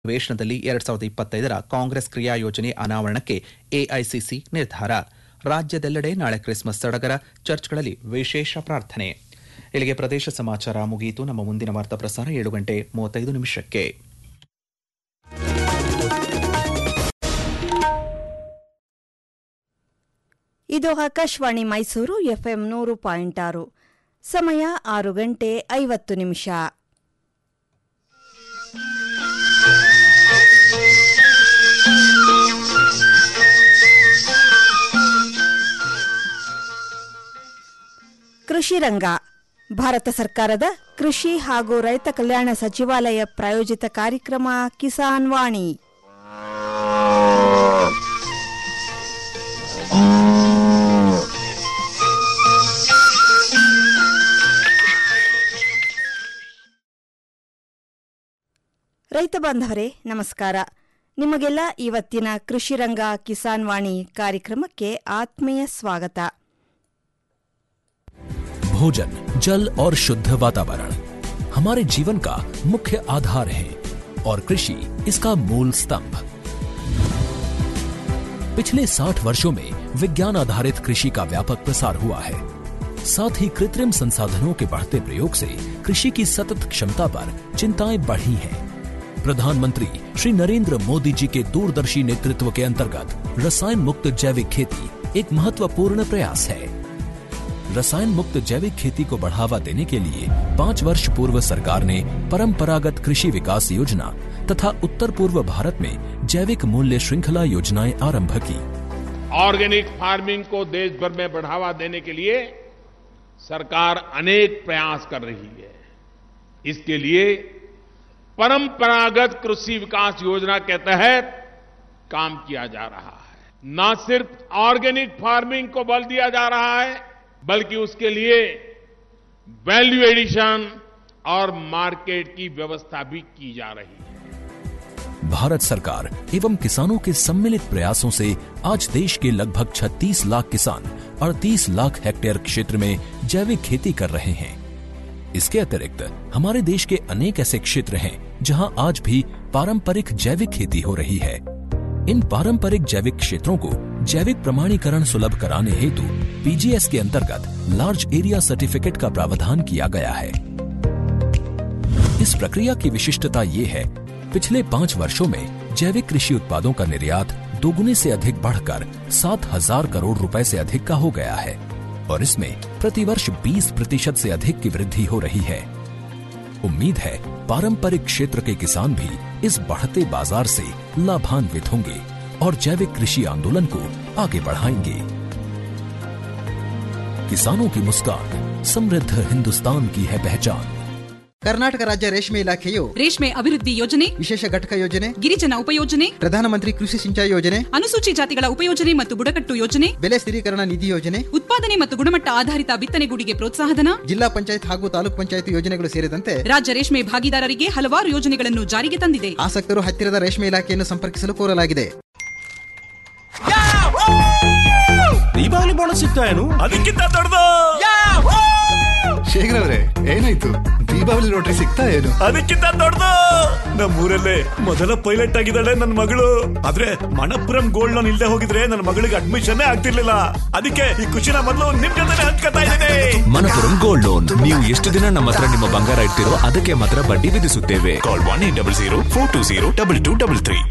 ಅಧಿವೇಶನದಲ್ಲಿ ಎರಡ್ ಸಾವಿರದ ಇಪ್ಪತ್ತೈದರ ಕಾಂಗ್ರೆಸ್ ಕ್ರಿಯಾ ಯೋಜನೆ ಅನಾವರಣಕ್ಕೆ ಎಐಸಿಸಿ ನಿರ್ಧಾರ ರಾಜ್ಯದೆಲ್ಲೆಡೆ ನಾಳೆ ಕ್ರಿಸ್ಮಸ್ ಸಡಗರ ಚರ್ಚ್ಗಳಲ್ಲಿ ವಿಶೇಷ ಪ್ರಾರ್ಥನೆ ಇಲ್ಲಿಗೆ ಪ್ರದೇಶ ಸಮಾಚಾರ ಮುಗಿಯಿತು ನಮ್ಮ ಮುಂದಿನ ವಾರ್ತಾ ಪ್ರಸಾರ ಏಳು ಗಂಟೆ ಮೂವತ್ತೈದು ನಿಮಿಷಕ್ಕೆ ಇದು ಆಕಾಶವಾಣಿ ಮೈಸೂರು ಎಫ್ಎಂ ನೂರು ಪಾಯಿಂಟ್ ಆರು ಸಮಯ ಆರು ಗಂಟೆ ಐವತ್ತು ನಿಮಿಷ ಕೃಷಿ ರಂಗ ಭಾರತ ಸರ್ಕಾರದ ಕೃಷಿ ಹಾಗೂ ರೈತ ಕಲ್ಯಾಣ ಸಚಿವಾಲಯ ಪ್ರಾಯೋಜಿತ ಕಾರ್ಯಕ್ರಮ ಕಿಸಾನ್ ವಾಣಿ ರೈತ ಬಾಂಧವರೇ ನಮಸ್ಕಾರ ನಿಮಗೆಲ್ಲ ಇವತ್ತಿನ ಕೃಷಿ ರಂಗ ಕಿಸಾನ್ ವಾಣಿ ಕಾರ್ಯಕ್ರಮಕ್ಕೆ ಆತ್ಮೀಯ ಸ್ವಾಗತ भोजन जल और शुद्ध वातावरण हमारे जीवन का मुख्य आधार है और कृषि इसका मूल स्तंभ पिछले 60 वर्षों में विज्ञान आधारित कृषि का व्यापक प्रसार हुआ है साथ ही कृत्रिम संसाधनों के बढ़ते प्रयोग से कृषि की सतत क्षमता पर चिंताएं बढ़ी हैं प्रधानमंत्री श्री नरेंद्र मोदी जी के दूरदर्शी नेतृत्व के अंतर्गत रसायन मुक्त जैविक खेती एक महत्वपूर्ण प्रयास है रसायन मुक्त जैविक खेती को बढ़ावा देने के लिए पाँच वर्ष पूर्व सरकार ने परंपरागत कृषि विकास योजना तथा उत्तर पूर्व भारत में जैविक मूल्य श्रृंखला योजनाएं आरंभ की ऑर्गेनिक फार्मिंग को देश भर में बढ़ावा देने के लिए सरकार अनेक प्रयास कर रही है इसके लिए परंपरागत कृषि विकास योजना के तहत काम किया जा रहा है न सिर्फ ऑर्गेनिक फार्मिंग को बल दिया जा रहा है बल्कि उसके लिए वैल्यू एडिशन और मार्केट की व्यवस्था भी की जा रही है भारत सरकार एवं किसानों के सम्मिलित प्रयासों से आज देश के लगभग 36 लाख किसान 38 लाख हेक्टेयर क्षेत्र में जैविक खेती कर रहे हैं इसके अतिरिक्त हमारे देश के अनेक ऐसे क्षेत्र हैं जहां आज भी पारंपरिक जैविक खेती हो रही है इन पारंपरिक जैविक क्षेत्रों को जैविक प्रमाणीकरण सुलभ कराने हेतु पीजीएस के अंतर्गत लार्ज एरिया सर्टिफिकेट का प्रावधान किया गया है इस प्रक्रिया की विशिष्टता ये है पिछले पाँच वर्षों में जैविक कृषि उत्पादों का निर्यात दोगुने से अधिक बढ़कर सात हजार करोड़ रुपए से अधिक का हो गया है और इसमें प्रतिवर्ष 20 प्रतिशत से अधिक की वृद्धि हो रही है उम्मीद है पारंपरिक क्षेत्र के किसान भी इस बढ़ते बाजार से लाभान्वित होंगे और जैविक कृषि आंदोलन को आगे बढ़ाएंगे किसानों की मुस्कान समृद्ध हिंदुस्तान की है पहचान ಕರ್ನಾಟಕ ರಾಜ್ಯ ರೇಷ್ಮೆ ಇಲಾಖೆಯು ರೇಷ್ಮೆ ಅಭಿವೃದ್ಧಿ ಯೋಜನೆ ವಿಶೇಷ ಘಟಕ ಯೋಜನೆ ಗಿರಿಜನ ಉಪಯೋಜನೆ ಪ್ರಧಾನಮಂತ್ರಿ ಕೃಷಿ ಸಿಂಚಾಯಿ ಯೋಜನೆ ಅನುಸೂಚಿ ಜಾತಿಗಳ ಉಪಯೋಜನೆ ಮತ್ತು ಬುಡಕಟ್ಟು ಯೋಜನೆ ಬೆಲೆ ಸ್ಥಿರೀಕರಣ ನಿಧಿ ಯೋಜನೆ ಉತ್ಪಾದನೆ ಮತ್ತು ಗುಣಮಟ್ಟ ಆಧಾರಿತ ಬಿತ್ತನೆಗೂಡಿಗೆ ಪ್ರೋತ್ಸಾಹಧನ ಜಿಲ್ಲಾ ಪಂಚಾಯತ್ ಹಾಗೂ ತಾಲೂಕ್ ಪಂಚಾಯತ್ ಯೋಜನೆಗಳು ಸೇರಿದಂತೆ ರಾಜ್ಯ ರೇಷ್ಮೆ ಭಾಗಿದಾರರಿಗೆ ಹಲವಾರು ಯೋಜನೆಗಳನ್ನು ಜಾರಿಗೆ ತಂದಿದೆ ಆಸಕ್ತರು ಹತ್ತಿರದ ರೇಷ್ಮೆ ಇಲಾಖೆಯನ್ನು ಸಂಪರ್ಕಿಸಲು ಕೋರಲಾಗಿದೆ ದೀಪಾವಳಿ ಬೋನಸ್ ಸಿಗ್ತಾ ಏನು ಅದಕ್ಕಿಂತ ದೊಡ್ಡದು ಶೇಖರ್ ಅವ್ರೆ ಏನಾಯ್ತು ದೀಪಾವಳಿ ಲಾಟ್ರಿ ಸಿಗ್ತಾ ಏನು ಅದಕ್ಕಿಂತ ದೊಡ್ಡದು ನಮ್ಮೂರಲ್ಲೇ ಮೊದಲ ಪೈಲಟ್ ಆಗಿದ್ದಾಳೆ ನನ್ನ ಮಗಳು ಆದ್ರೆ ಮಣಪುರಂ ಗೋಲ್ಡ್ ಲೋನ್ ಇಲ್ಲದೆ ಹೋಗಿದ್ರೆ ನನ್ನ ಮಗಳಿಗೆ ಅಡ್ಮಿಷನ್ ಆಗ್ತಿರ್ಲಿಲ್ಲ ಅದಕ್ಕೆ ಈ ಖುಷಿನ ಮೊದಲು ನಿಮ್ ಜೊತೆ ಹಂಚ್ಕೊತಾ ಇದ್ದೇನೆ ಮನಪುರಂ ಗೋಲ್ಡ್ ಲೋನ್ ನೀವು ಎಷ್ಟು ದಿನ ನಮ್ಮ ಹತ್ರ ನಿಮ್ಮ ಬಂಗಾರ ಇಡ್ತೀರೋ ಅದಕ್ಕೆ ಮಾತ್ರ ಬಡ್ಡಿ ವಿಧಿಸುತ್ತೇವೆ call one eight double zero four two zero double two double three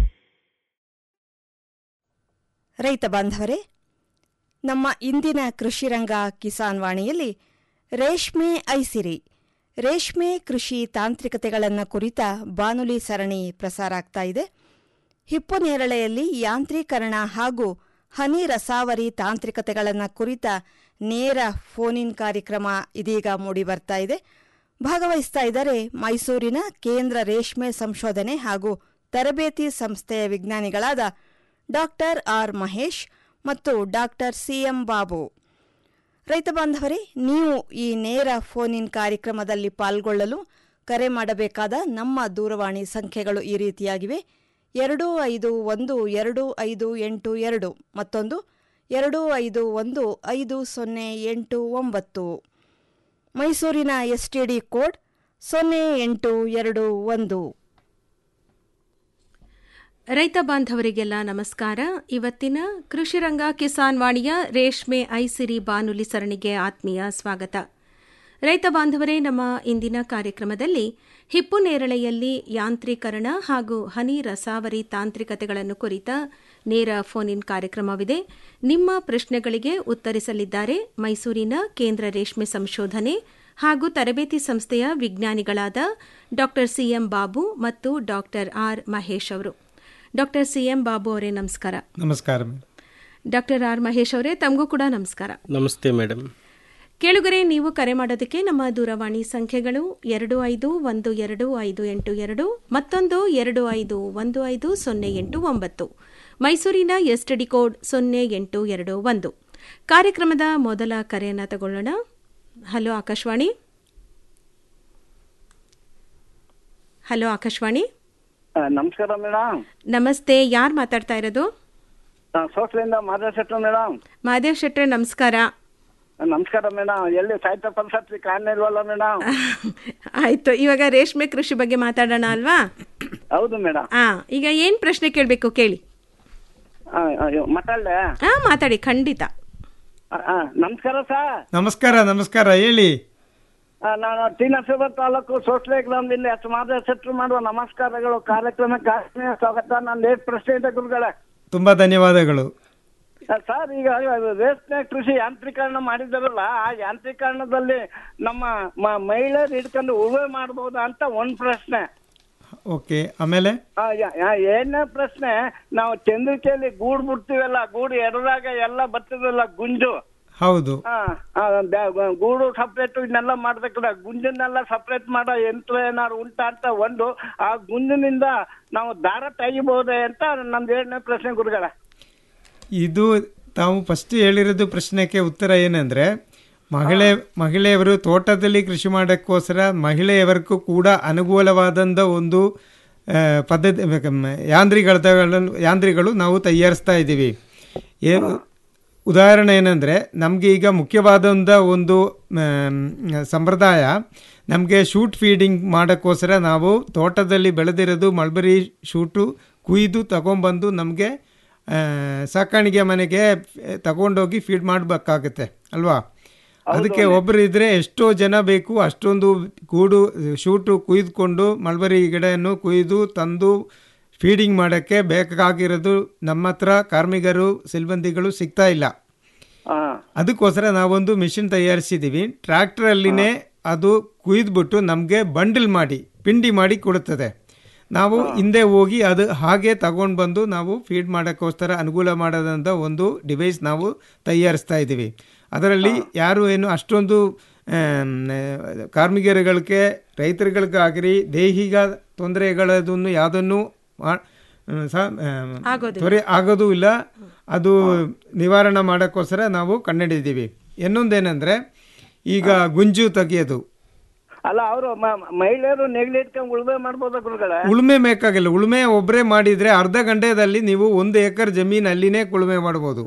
ರೈತ ಬಾಂಧವರೇ ನಮ್ಮ ಇಂದಿನ ಕೃಷಿ ರಂಗ ಕಿಸಾನ್ ವಾಣಿಯಲ್ಲಿ ರೇಷ್ಮೆ ಐಸಿರಿ ರೇಷ್ಮೆ ಕೃಷಿ ತಾಂತ್ರಿಕತೆಗಳನ್ನು ಕುರಿತ ಬಾನುಲಿ ಸರಣಿ ಪ್ರಸಾರ ಆಗ್ತಾ ಇದೆ ಹಿಪ್ಪು ನೇರಳೆಯಲ್ಲಿ ಯಾಂತ್ರೀಕರಣ ಹಾಗೂ ಹನಿ ರಸಾವರಿ ತಾಂತ್ರಿಕತೆಗಳನ್ನು ಕುರಿತ ನೇರ ಫೋನ್ ಇನ್ ಕಾರ್ಯಕ್ರಮ ಇದೀಗ ಮೂಡಿಬರ್ತಾ ಇದೆ ಭಾಗವಹಿಸ್ತಾ ಇದ್ದಾರೆ ಮೈಸೂರಿನ ಕೇಂದ್ರ ರೇಷ್ಮೆ ಸಂಶೋಧನೆ ಹಾಗೂ ತರಬೇತಿ ಸಂಸ್ಥೆಯ ವಿಜ್ಞಾನಿಗಳಾದ ಡಾಕ್ಟರ್ ಆರ್ ಮಹೇಶ್ ಮತ್ತು ಡಾಕ್ಟರ್ ಸಿಎಂ ಬಾಬು ರೈತ ಬಾಂಧವರೇ ನೀವು ಈ ನೇರ ಫೋನ್ ಇನ್ ಕಾರ್ಯಕ್ರಮದಲ್ಲಿ ಪಾಲ್ಗೊಳ್ಳಲು ಕರೆ ಮಾಡಬೇಕಾದ ನಮ್ಮ ದೂರವಾಣಿ ಸಂಖ್ಯೆಗಳು ಈ ರೀತಿಯಾಗಿವೆ ಎರಡು ಐದು ಒಂದು ಎರಡು ಐದು ಎಂಟು ಎರಡು ಮತ್ತೊಂದು ಎರಡು ಐದು ಒಂದು ಐದು ಸೊನ್ನೆ ಎಂಟು ಒಂಬತ್ತು ಮೈಸೂರಿನ ಎಸ್ಟಿಡಿ ಕೋಡ್ ಸೊನ್ನೆ ಎಂಟು ಎರಡು ಒಂದು ರೈತ ಬಾಂಧವರಿಗೆಲ್ಲ ನಮಸ್ಕಾರ ಇವತ್ತಿನ ಕೃಷಿರಂಗ ಕಿಸಾನ್ ವಾಣಿಯ ರೇಷ್ಮೆ ಐಸಿರಿ ಬಾನುಲಿ ಸರಣಿಗೆ ಆತ್ಮೀಯ ಸ್ವಾಗತ ರೈತ ಬಾಂಧವರೇ ನಮ್ಮ ಇಂದಿನ ಕಾರ್ಯಕ್ರಮದಲ್ಲಿ ಹಿಪ್ಪು ನೇರಳೆಯಲ್ಲಿ ಯಾಂತ್ರೀಕರಣ ಹಾಗೂ ಹನಿ ರಸಾವರಿ ತಾಂತ್ರಿಕತೆಗಳನ್ನು ಕುರಿತ ನೇರ ಫೋನ್ ಇನ್ ಕಾರ್ಯಕ್ರಮವಿದೆ ನಿಮ್ಮ ಪ್ರಶ್ನೆಗಳಿಗೆ ಉತ್ತರಿಸಲಿದ್ದಾರೆ ಮೈಸೂರಿನ ಕೇಂದ್ರ ರೇಷ್ಮೆ ಸಂಶೋಧನೆ ಹಾಗೂ ತರಬೇತಿ ಸಂಸ್ಥೆಯ ವಿಜ್ಞಾನಿಗಳಾದ ಡಾ ಸಿಎಂ ಬಾಬು ಮತ್ತು ಡಾ ಆರ್ ಮಹೇಶ್ ಅವರು ಡಾಕ್ಟರ್ ಸಿಎಂ ಬಾಬು ಅವರೇ ನಮಸ್ಕಾರ ನಮಸ್ಕಾರ ಡಾಕ್ಟರ್ ಆರ್ ಮಹೇಶ್ ಅವರೇ ತಮಗೂ ಕೂಡ ನಮಸ್ಕಾರ ನಮಸ್ತೆ ಮೇಡಮ್ ಕೇಳುಗರೆ ನೀವು ಕರೆ ಮಾಡೋದಕ್ಕೆ ನಮ್ಮ ದೂರವಾಣಿ ಸಂಖ್ಯೆಗಳು ಎರಡು ಐದು ಒಂದು ಎರಡು ಐದು ಎಂಟು ಎರಡು ಮತ್ತೊಂದು ಎರಡು ಐದು ಒಂದು ಐದು ಸೊನ್ನೆ ಎಂಟು ಒಂಬತ್ತು ಮೈಸೂರಿನ ಎಸ್ಟಡಿ ಕೋಡ್ ಸೊನ್ನೆ ಎಂಟು ಎರಡು ಒಂದು ಕಾರ್ಯಕ್ರಮದ ಮೊದಲ ಕರೆಯನ್ನು ತಗೊಳ್ಳೋಣ ಹಲೋ ಆಕಾಶವಾಣಿ ಹಲೋ ಆಕಾಶವಾಣಿ ನಮಸ್ಕಾರ ಮೇಡಮ್ ನಮಸ್ತೆ ಯಾರು ಮಾತಾಡ್ತಾ ಇರೋದು ಸೋಸ್ಲಿಂದ ಮಾದೇವ್ ಶೆಟ್ರು ಮೇಡಮ್ ಮಹಾದೇವ್ ಶೆಟ್ರೆ ನಮಸ್ಕಾರ ನಮಸ್ಕಾರ ಮೇಡಮ್ ಎಲ್ಲಿ ಸಾಹಿತ್ಯ ಪರಿಷತ್ ಕಾರಣ ಇಲ್ವಲ್ಲ ಮೇಡಮ್ ಆಯ್ತು ಇವಾಗ ರೇಷ್ಮೆ ಕೃಷಿ ಬಗ್ಗೆ ಮಾತಾಡೋಣ ಅಲ್ವಾ ಹೌದು ಮೇಡಮ್ ಆ ಈಗ ಏನ್ ಪ್ರಶ್ನೆ ಕೇಳಬೇಕು ಕೇಳಿ ಮಾತಾಡ್ಲೆ ಹಾ ಮಾತಾಡಿ ಖಂಡಿತ ಆ, ಆ, ನಮಸ್ಕಾರ ಸರ್ ನಮಸ್ಕಾರ ನಮಸ್ಕಾರ ಹೇಳಿ ಆ, ನಾನು ಟಿ ನರಸೀಪುರ ತಾಲೂಕು ಸೋಸ್ಲೆ ಗ್ರಾಮದಿಂದ ಎಸ್ ಮಾದೇವ್ ಶೆಟ್ರು ಮಾಡುವ ನಮಸ್ಕಾರಗಳು ಕಾರ್ಯಕ್ರಮಕ್ಕೆ ಆತ್ಮೀಯ ಸ್ವಾಗತ ನಾನು ಲೇಟ್ ಪ್ರಶ್ನೆ ಇದೆ ಗುರುಗಳೇ ತುಂಬಾ ಧನ್ಯವಾದಗಳು ಆ, ಸರ್ ಈಗ ರೇಷ್ಮೆ ಕೃಷಿ ಯಾಂತ್ರೀಕರಣ ಮಾಡಿದಾರಲ್ಲ ಆ ಯಾಂತ್ರೀಕರಣದಲ್ಲಿ ನಮ್ಮ ಮ- ಮಹಿಳೆಯರು ಹಿಡ್ಕೊಂಡು ಉಳುವೆ ಮಾಡಬಹುದಾ ಅಂತ ಒಂದ್ ಪ್ರಶ್ನೆ ಓಕೆ ಆಮೇಲೆ ಆ, ಯ- ಯ- ಏನೇ ಪ್ರಶ್ನೆ ನಾವು ಚಂದ್ರಿಕೆಯಲ್ಲಿ ಗೂಡು ಬಿಡ್ತೀವಲ್ಲ ಗೂಡು ಎಡದಾಗ ಎಲ್ಲ ಬರ್ತದಲ್ಲ ಗುಂಜು ಹೌದು ಆ, ಆ, ಬ್ಯಾ- ಗೂಡು ಸಪ್ರೇಟ್ ಇದನ್ನೆಲ್ಲ ಮಾಡ್ಬೇಕಲ್ಲ ಗುಂಜನ್ನೆಲ್ಲ ಸಪ್ರೇಟ್ ಮಾಡೋ ಯಂತ್ರ ಏನಾದ್ರು ಉಂಟಾ ಅಂತ ಒಂದು ಆ ಗುಂಜಿನಿಂದ ನಾವು ದಾರ ತೆಗಿಬಹುದೇ ಅಂತ ನಮ್ದು ಏಳನೇ ಪ್ರಶ್ನೆ ಗುರುಗಳ ಇದು ತಾವು ಫಸ್ಟ್ ಹೇಳಿರೋದು ಪ್ರಶ್ನೆಗೆ ಉತ್ತರ ಏನಂದ್ರೆ ಮಹಿಳೆ ಮಹಿಳೆಯವರು ತೋಟದಲ್ಲಿ ಕೃಷಿ ಮಾಡೋಕ್ಕೋಸ್ಕರ ಮಹಿಳೆಯವರಿಗೂ ಕೂಡ ಅನುಕೂಲವಾದಂಥ ಒಂದು ಆ, ಪದ್ಧತಿ ಯಾಂತ್ರಿಗಳನ್ನು ಯಾಂತ್ರಿಗಳು ನಾವು ತಯಾರಿಸ್ತಾ ಇದ್ದೀವಿ ಏ ಉದಾಹರಣೆ ಏನಂದರೆ ನಮಗೆ ಈಗ ಮುಖ್ಯವಾದಂಥ ಒಂದು ಆಮ್, ಸಂಪ್ರದಾಯ ನಮಗೆ ಶೂಟ್ ಫೀಡಿಂಗ್ ಮಾಡೋಕ್ಕೋಸ್ಕರ ನಾವು ತೋಟದಲ್ಲಿ ಬೆಳೆದಿರೋದು ಮಲ್ಬರಿ ಶೂಟು ಕುಯ್ದು ತಗೊಂಬಂದು ನಮಗೆ ಸಾಕಾಣಿಕೆ ಮನೆಗೆ ತಗೊಂಡೋಗಿ ಫೀಡ್ ಮಾಡಬೇಕಾಗತ್ತೆ ಅಲ್ವಾ ಅದಕ್ಕೆ ಒಬ್ಬರು ಇದ್ರೆ ಎಷ್ಟೋ ಜನ ಬೇಕು ಅಷ್ಟೊಂದು ಗೂಡು ಶೂಟು ಕುಯ್ದುಕೊಂಡು ಮಲ್ಬರಿ ಗಿಡವನ್ನು ಕುಯ್ದು ತಂದು ಫೀಡಿಂಗ್ ಮಾಡೋಕ್ಕೆ ಬೇಕಾಗಿರೋದು ನಮ್ಮ ಹತ್ರ ಕಾರ್ಮಿಕರು ಸಿಲ್ಬಂದಿಗಳು ಸಿಗ್ತಾ ಇಲ್ಲ ಅದಕ್ಕೋಸ್ಕರ ನಾವೊಂದು ಮಿಷಿನ್ ತಯಾರಿಸಿದ್ದೀವಿ ಟ್ರ್ಯಾಕ್ಟರಲ್ಲಿನೇ ಅದು ಕುಯ್ದುಬಿಟ್ಟು ನಮಗೆ ಬಂಡಲ್ ಮಾಡಿ ಪಿಂಡಿ ಮಾಡಿ ಕೊಡುತ್ತದೆ ನಾವು ಹಿಂದೆ ಹೋಗಿ ಅದು ಹಾಗೆ ತಗೊಂಡು ಬಂದು ನಾವು ಫೀಡ್ ಮಾಡೋಕ್ಕೋಸ್ಕರ ಅನುಕೂಲ ಮಾಡೋದಂಥ ಒಂದು ಡಿವೈಸ್ ನಾವು ತಯಾರಿಸ್ತಾ ಇದ್ದೀವಿ ಅದರಲ್ಲಿ ಯಾರು ಏನು ಅಷ್ಟೊಂದು ಆಮ್, ಕಾರ್ಮಿಕರುಗಳಿಗೆ ರೈತರುಗಳಿಗಾಗಲಿ ದೈಹಿಕ ತೊಂದರೆಗಳದನ್ನು ಯಾವುದನ್ನು ಮಾ- ಸ- ಆಮ್, ಆಗೋದಿಲ್ಲ. ತೊರೆ ಆಗೋದು ಇಲ್ಲ ಅದು ನಿವಾರಣೆ ಮಾಡೋಕ್ಕೋಸ್ಕರ ನಾವು ಕಂಡುಹಿಡಿದೀವಿ ಇನ್ನೊಂದೇನೆಂದರೆ ಈಗ ಗುಂಜು ತೆಗೆಯೋದು ಅಲ್ಲ ಅವರು ಮಹಿಳೆಯರು ನೆಗಲಿ ಇಟ್ಕೊಂಡು ಉಳುಮೆ ಮಾಡ್ಬೋದಾ ಗುರುಗಳ ಉಳುಮೆ ಬೇಕಾಗಿಲ್ಲ ಉಳುಮೆ ಒಬ್ಬರೇ ಮಾಡಿದರೆ ಅರ್ಧ ಗಂಟೆದಲ್ಲಿ ನೀವು ಒಂದು ಎಕರ್ ಜಮೀನು ಅಲ್ಲಿನೇ ಉಳುಮೆ ಮಾಡ್ಬೋದು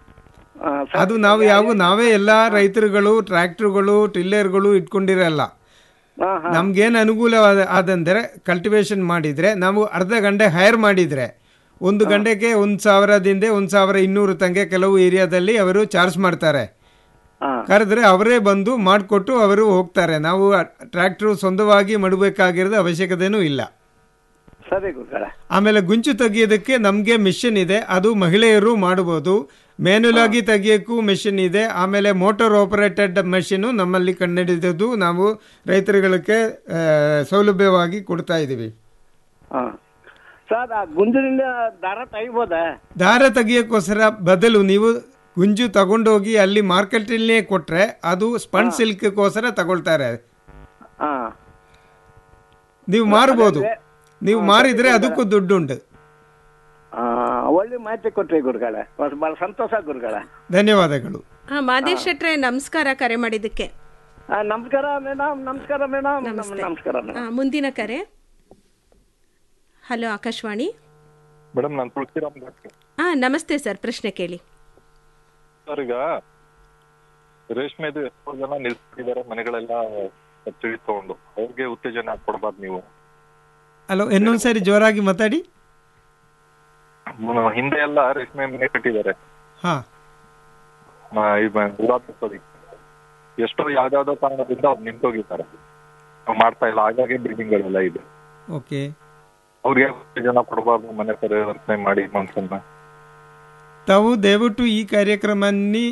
ಅದು ನಾವು ಯಾವ ನಾವೇ ಎಲ್ಲ ರೈತರುಗಳು ಟ್ರ್ಯಾಕ್ಟರ್ಗಳು ಟಿಲ್ಲರ್ಗಳು ಇಟ್ಕೊಂಡಿರಲ್ಲ ನಮ್ಗೇನು ಅನುಕೂಲ ಆದಂದರೆ ಕಲ್ಟಿವೇಶನ್ ಮಾಡಿದರೆ ನಾವು ಅರ್ಧ ಗಂಟೆ ಹೈರ್ ಮಾಡಿದರೆ ಒಂದು ಗಂಟೆಗೆ ಒಂದು ಸಾವಿರದಿಂದ ಒಂದು ಸಾವಿರ ಇನ್ನೂರು ತನಕ ಕೆಲವು ಏರಿಯಾದಲ್ಲಿ ಅವರು ಚಾರ್ಜ್ ಮಾಡ್ತಾರೆ ಕರೆದ್ರೆ ಅವರೇ ಬಂದು ಮಾಡಿಕೊಟ್ಟು ಅವರು ಹೋಗ್ತಾರೆ ನಾವು ಟ್ರ್ಯಾಕ್ಟರ್ ಸ್ವಂತವಾಗಿ ಮಾಡಬೇಕಾಗಿರೋದು ಅವಶ್ಯಕತೆನೂ ಇಲ್ಲ ಸರಿ ಗುರುಗಳ ಆಮೇಲೆ ಗುಂಚು ತೆಗಿಯೋದಕ್ಕೆ ನಮಗೆ ಮಿಷನ್ ಇದೆ ಅದು ಮಹಿಳೆಯರು ಮಾಡಬಹುದು ಮ್ಯಾನ್ಯುಲ್ ಆಗಿ ತೆಗಿಯೋಕ್ಕೂ ಮೆಷಿನ್ ಇದೆ ಆಮೇಲೆ ಮೋಟಾರ್ ಆಪರೇಟೆಡ್ ಮೆಷಿನು ನಮ್ಮಲ್ಲಿ ಕಂಡುಹಿಡಿದು ನಾವು ರೈತರುಗಳಿಗೆ ಆ, ಸೌಲಭ್ಯವಾಗಿ ಕೊಡ್ತಾ ಇದ್ದೀವಿ ಸರ್ ಆ ಗುಂಜಿನಿಂದ ದಾರ ತೆಗಿಬೋದಾ ದಾರ ತೆಗಿಯೋಕ್ಕೋಸ್ಕರ ಬದಲು ನೀವು ಗುಂಜು ತಗೊಂಡೋಗಿ ಅಲ್ಲಿ ಮಾರ್ಕೆಟಲ್ಲೇ ಕೊಟ್ಟರೆ ಅದು ಸ್ಪಂಡ್ ಸಿಲ್ಕ್ಗೋಸ್ಕರ ತಗೊಳ್ತಾರೆ ನೀವು ಮಾರ್ಬೋದು ನೀವು ಮಾರಿದ್ರೆ ಅದಕ್ಕೂ ದುಡ್ಡುಂಟು ಆ, ಒಳ್ಳೆ ಮಾಹಿತಿ ಕೊಟ್ರಿ ಗುರುಗಳ ಬಹಳ ಸಂತೋಷ ಗುರುಗಳ ಧನ್ಯವಾದಗಳು ಹಾ ಮಾದೇಶ್ ಶೆಟ್ರೆ ನಮಸ್ಕಾರ ಕರೆ ಮಾಡಿದ್ದಕ್ಕೆ ಆ, ನಮಸ್ಕಾರ ಮೇಡಮ್ ನಮಸ್ಕಾರ ಮೇಡಮ್ ನಮಸ್ಕಾರ ಆ, ಮೇಡಮ್ ಮುಂದಿನ ಕರೆ ಹಲೋ ಆಕಾಶವಾಣಿ ಮೇಡಮ್ ನಾನು ತುಳಸಿರಾಮ್ ಭಟ್ ಹಾ ನಮಸ್ತೆ ಸರ್ ಪ್ರಶ್ನೆ ಕೇಳಿ ಸರ್ ಈಗ ರೇಷ್ಮೆದು ಎಷ್ಟೋ ಜನ ನಿಲ್ಸ್ಬಿಟ್ಟಿದ್ದಾರೆ ಮನೆಗಳೆಲ್ಲ ಸಬ್ಸಿಡಿ ತಗೊಂಡು ಅವ್ರಿಗೆ ಉತ್ತೇಜನ ಕೊಡ್ಬಾರ್ದು ನೀವು ಹಲೋ ಇನ್ನೊಂದ್ಸರಿ ಜೋರಾಗಿ ಮಾತಾಡಿ ಮ್, ಹಿಂದೆ ಎಲ್ಲ ರೇಷ್ಮೆ ಮನೆ ಕಟ್ಟಿದ್ದಾರೆ ಹಾ ಮ, ಈ ಮ- ಗುಲಾಬಿ ಎಷ್ಟೋ ಯಾವ್ದಾವ್ದೋ ಕಾರಣದಿಂದ ಅವ್ರು ನಿಂತೋಗಿದ್ದಾರೆ ನಾವ್ ಮಾಡ್ತಾ ಇಲ್ಲ ಹಾಗಾಗಿ ಬಿಲ್ಡಿಂಗ್ ಗಳೆಲ್ಲ ಇದೆ ಓಕೆ ಅವ್ರಿಗೆ ಜನ ಕೊಡಬಾರ್ದು ಮನೆ ಪರಿವರ್ತನೆ ಮಾಡಿ ಮನ್ಸನ್ನ ತಾವು ದಯವಿಟ್ಟು ಈ ಕಾರ್ಯಕ್ರಮನಿ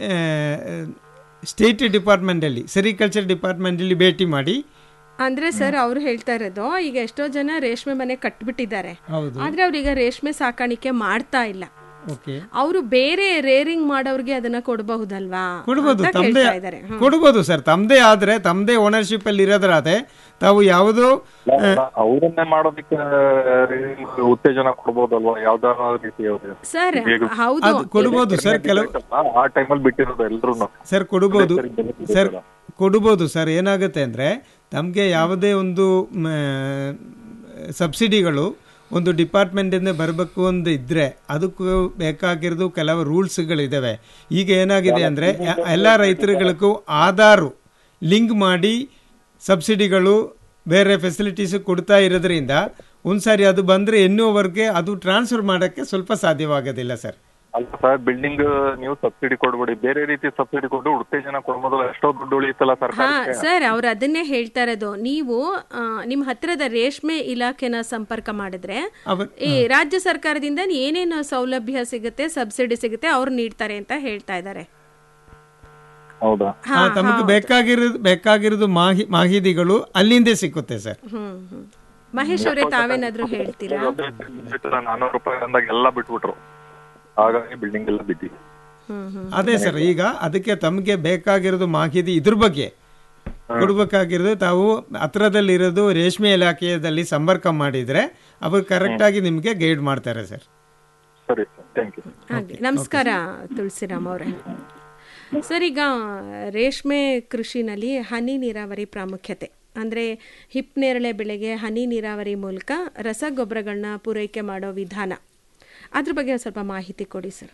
ಸ್ಟೇಟ್ ಡಿಪಾರ್ಟ್ಮೆಂಟಲ್ಲಿ ಸೆರಿಕಲ್ಚರ್ ಡಿಪಾರ್ಟ್ಮೆಂಟಲ್ಲಿ ಭೇಟಿ ಮಾಡಿ ಅಂದ್ರೆ ಸರ್ ಅವ್ರು ಹೇಳ್ತಾ ಇರೋದು ಈಗ ಎಷ್ಟೋ ಜನ ರೇಷ್ಮೆ ಮನೆ ಕಟ್ಬಿಟ್ಟಿದ್ದಾರೆ ಹೌದು ಆದ್ರೆ ಅವ್ರೀಗ ರೇಷ್ಮೆ ಸಾಕಾಣಿಕೆ ಮಾಡ್ತಾ ಇಲ್ಲ ಓಕೆ ಅವರು ಬೇರೆ ರೇರಿಂಗ್ ಮಾಡೋರ್ಗೆ ಅದನ್ನ ಕೊಡಬಹುದಲ್ವಾ ಕೊಡ್ಬೋದು ಅಂತ ತಮ್ಮದೇ ಕೇಳ್ತಾ ಇದ್ದಾರೆ ಹ್ಮ್. ಕೊಡ್ಬೋದು ಸರ್ ತಮ್ಮದೇ ಆದ್ರೆ ತಮ್ಮದೇ ಓನರ್ಶಿಪ್ ಅಲ್ಲಿ ಇರೋದ್ರಾದೆ ತಾವು ಯಾವುದೋ ಅವ್ರನ್ನೇ ಮಾಡೋದಕ್ಕೆ ಉತ್ತೇಜನ ಕೊಡ್ಬೋದಲ್ವಾ ಯಾವ್ದಾರ ರೀತಿ ಅವ್ರಿಗೆ ಸರ್ ಈಗ ಹೌದು ಅದು ಕೊಡ್ಬೋದು ಸರ್ ಕೆಲವು ಆ ಟೈಮಲ್ಲಿ ಬಿಟ್ಟಿರೋದು ಎಲ್ರು ಸರ್ ಕೊಡ್ಬೋದು ಸರ್ ಕೊಡ್ಬೋದು ಸರ್ ಏನಾಗುತ್ತೆ ಅಂದರೆ ತಮಗೆ ಯಾವುದೇ ಒಂದು ಮ, ಸಬ್ಸಿಡಿಗಳು ಒಂದು ಡಿಪಾರ್ಟ್ಮೆಂಟಿಂದ ಬರಬೇಕು ಅಂತ ಇದ್ದರೆ ಅದಕ್ಕೂ ಬೇಕಾಗಿರೋದು ಕೆಲವು ರೂಲ್ಸ್ಗಳಿದ್ದಾವೆ ಈಗ ಏನಾಗಿದೆ ಅಂದರೆ ಎಲ್ಲ ರೈತರುಗಳಿಗೂ ಆಧಾರು ಲಿಂಕ್ ಮಾಡಿ ಸಬ್ಸಿಡಿಗಳು ಬೇರೆ ಫೆಸಿಲಿಟೀಸ್ ಕೊಡ್ತಾ ಇರೋದ್ರಿಂದ ಒಂದು ಸಾರಿ ಅದು ಬಂದರೆ ಎನ್ನುವವರೆಗೆ ಅದು ಟ್ರಾನ್ಸ್ಫರ್ ಮಾಡೋಕ್ಕೆ ಸ್ವಲ್ಪ ಸಾಧ್ಯವಾಗೋದಿಲ್ಲ ಸರ್ ಅಲ್ಲ ಸರ್ ಬಿಲ್ಡಿಂಗ್ ನೀವು ಸಬ್ಸಿಡಿ ಕೊಡ್ಬೇಡಿ ಬೇರೆ ರೀತಿ ಸಬ್ಸಿಡಿ ಕೊಟ್ಟು ಉತ್ತೇಜನ ಕೊಡ್ಬೋದು ಎಷ್ಟೋ ದುಡ್ಡು ಉಳಿಯುತ್ತಲ್ಲ ಹಾ ಸರ್ಕಾರಕ್ಕೆ ಸರ್ ಅವ್ರು ಅದನ್ನೇ ಹೇಳ್ತಾ ಇರೋದು ನೀವು ಆ, ನಿಮ್ಮ ಹತ್ತಿರದ ರೇಷ್ಮೆ ಇಲಾಖೆನ ಸಂಪರ್ಕ ಮಾಡಿದ್ರೆ ಅವ- ಈ ರಾಜ್ಯ ಸರ್ಕಾರದಿಂದ ಏನೇನು ಸೌಲಭ್ಯ ಸಿಗುತ್ತೆ ಸಬ್ಸಿಡಿ ಸಿಗುತ್ತೆ ಅವ್ರು ನೀಡ್ತಾರೆ ಅಂತ ಹೇಳ್ತಾ ಇದ್ದಾರೆ ಹೌದಾ ಹಾ, ಹಾ, ತಮಗೆ ಬೇಕಾಗಿರೋದು ಬೇಕಾಗಿರೋದು ಮಾಹಿ ಮಾಹಿತಿಗಳು ಅಲ್ಲಿಂದೇ ಸಿಕ್ಕುತ್ತೆ ಸರ್ ಹ್ಮ್ ಹ್ಮ್ ಮಹೇಶ್ ಅವರೇ ತಾವೇನಾದ್ರೂ ಹೇಳ್ತೀರಾ ನಾನೂರು ರೂಪಾಯಿ ಅಂದಾಗ ಎಲ್ಲ ಬಿಟ್ಬಿಟ್ರು ಹಾಗಾಗಿ ಬಿಲ್ಡಿಂಗ್ ಎಲ್ಲ ಬಿದ್ದಿ ಹ್ಮ್ ಹ್ಮ್ ಅದೇ ಸರ್ ಈಗ ಅದಕ್ಕೆ ತಮಗೆ ಬೇಕಾಗಿರೋದು ಮಾಹಿತಿ ಇದ್ರ ಬಗ್ಗೆ ಕೊಡ್ಬೇಕಾಗಿರೋದು ತಾವು ಹತ್ರದಲ್ಲಿರೋದು ರೇಷ್ಮೆ ಇಲಾಖೆಯಲ್ಲಿ ಸಂಪರ್ಕ ಮಾಡಿದ್ರೆ ಅವರು ಕರೆಕ್ಟಾಗಿ ನಿಮಗೆ ಗೈಡ್ ಮಾಡ್ತಾರೆ ಸರ್ ಸರಿ ಸರ್ ಥ್ಯಾಂಕ್ ಯು ಹಾಗೆ ನಮಸ್ಕಾರ ತುಳಸಿರಾಮ್ ಅವರೇ ಸರ್ ಈಗ ರೇಷ್ಮೆ ಕೃಷಿನಲ್ಲಿ ಹನಿ ನೀರಾವರಿ ಪ್ರಾಮುಖ್ಯತೆ ಅಂದರೆ ಹಿಪ್ ನೇರಳೆ ಬೆಳೆಗೆ ಹನಿ ನೀರಾವರಿ ಮೂಲಕ ರಸಗೊಬ್ಬರಗಳನ್ನ ಪೂರೈಕೆ ಮಾಡೋ ವಿಧಾನ ಅದ್ರ ಬಗ್ಗೆ ಒಂದ್ ಸ್ವಲ್ಪ ಮಾಹಿತಿ ಕೊಡಿ ಸರ್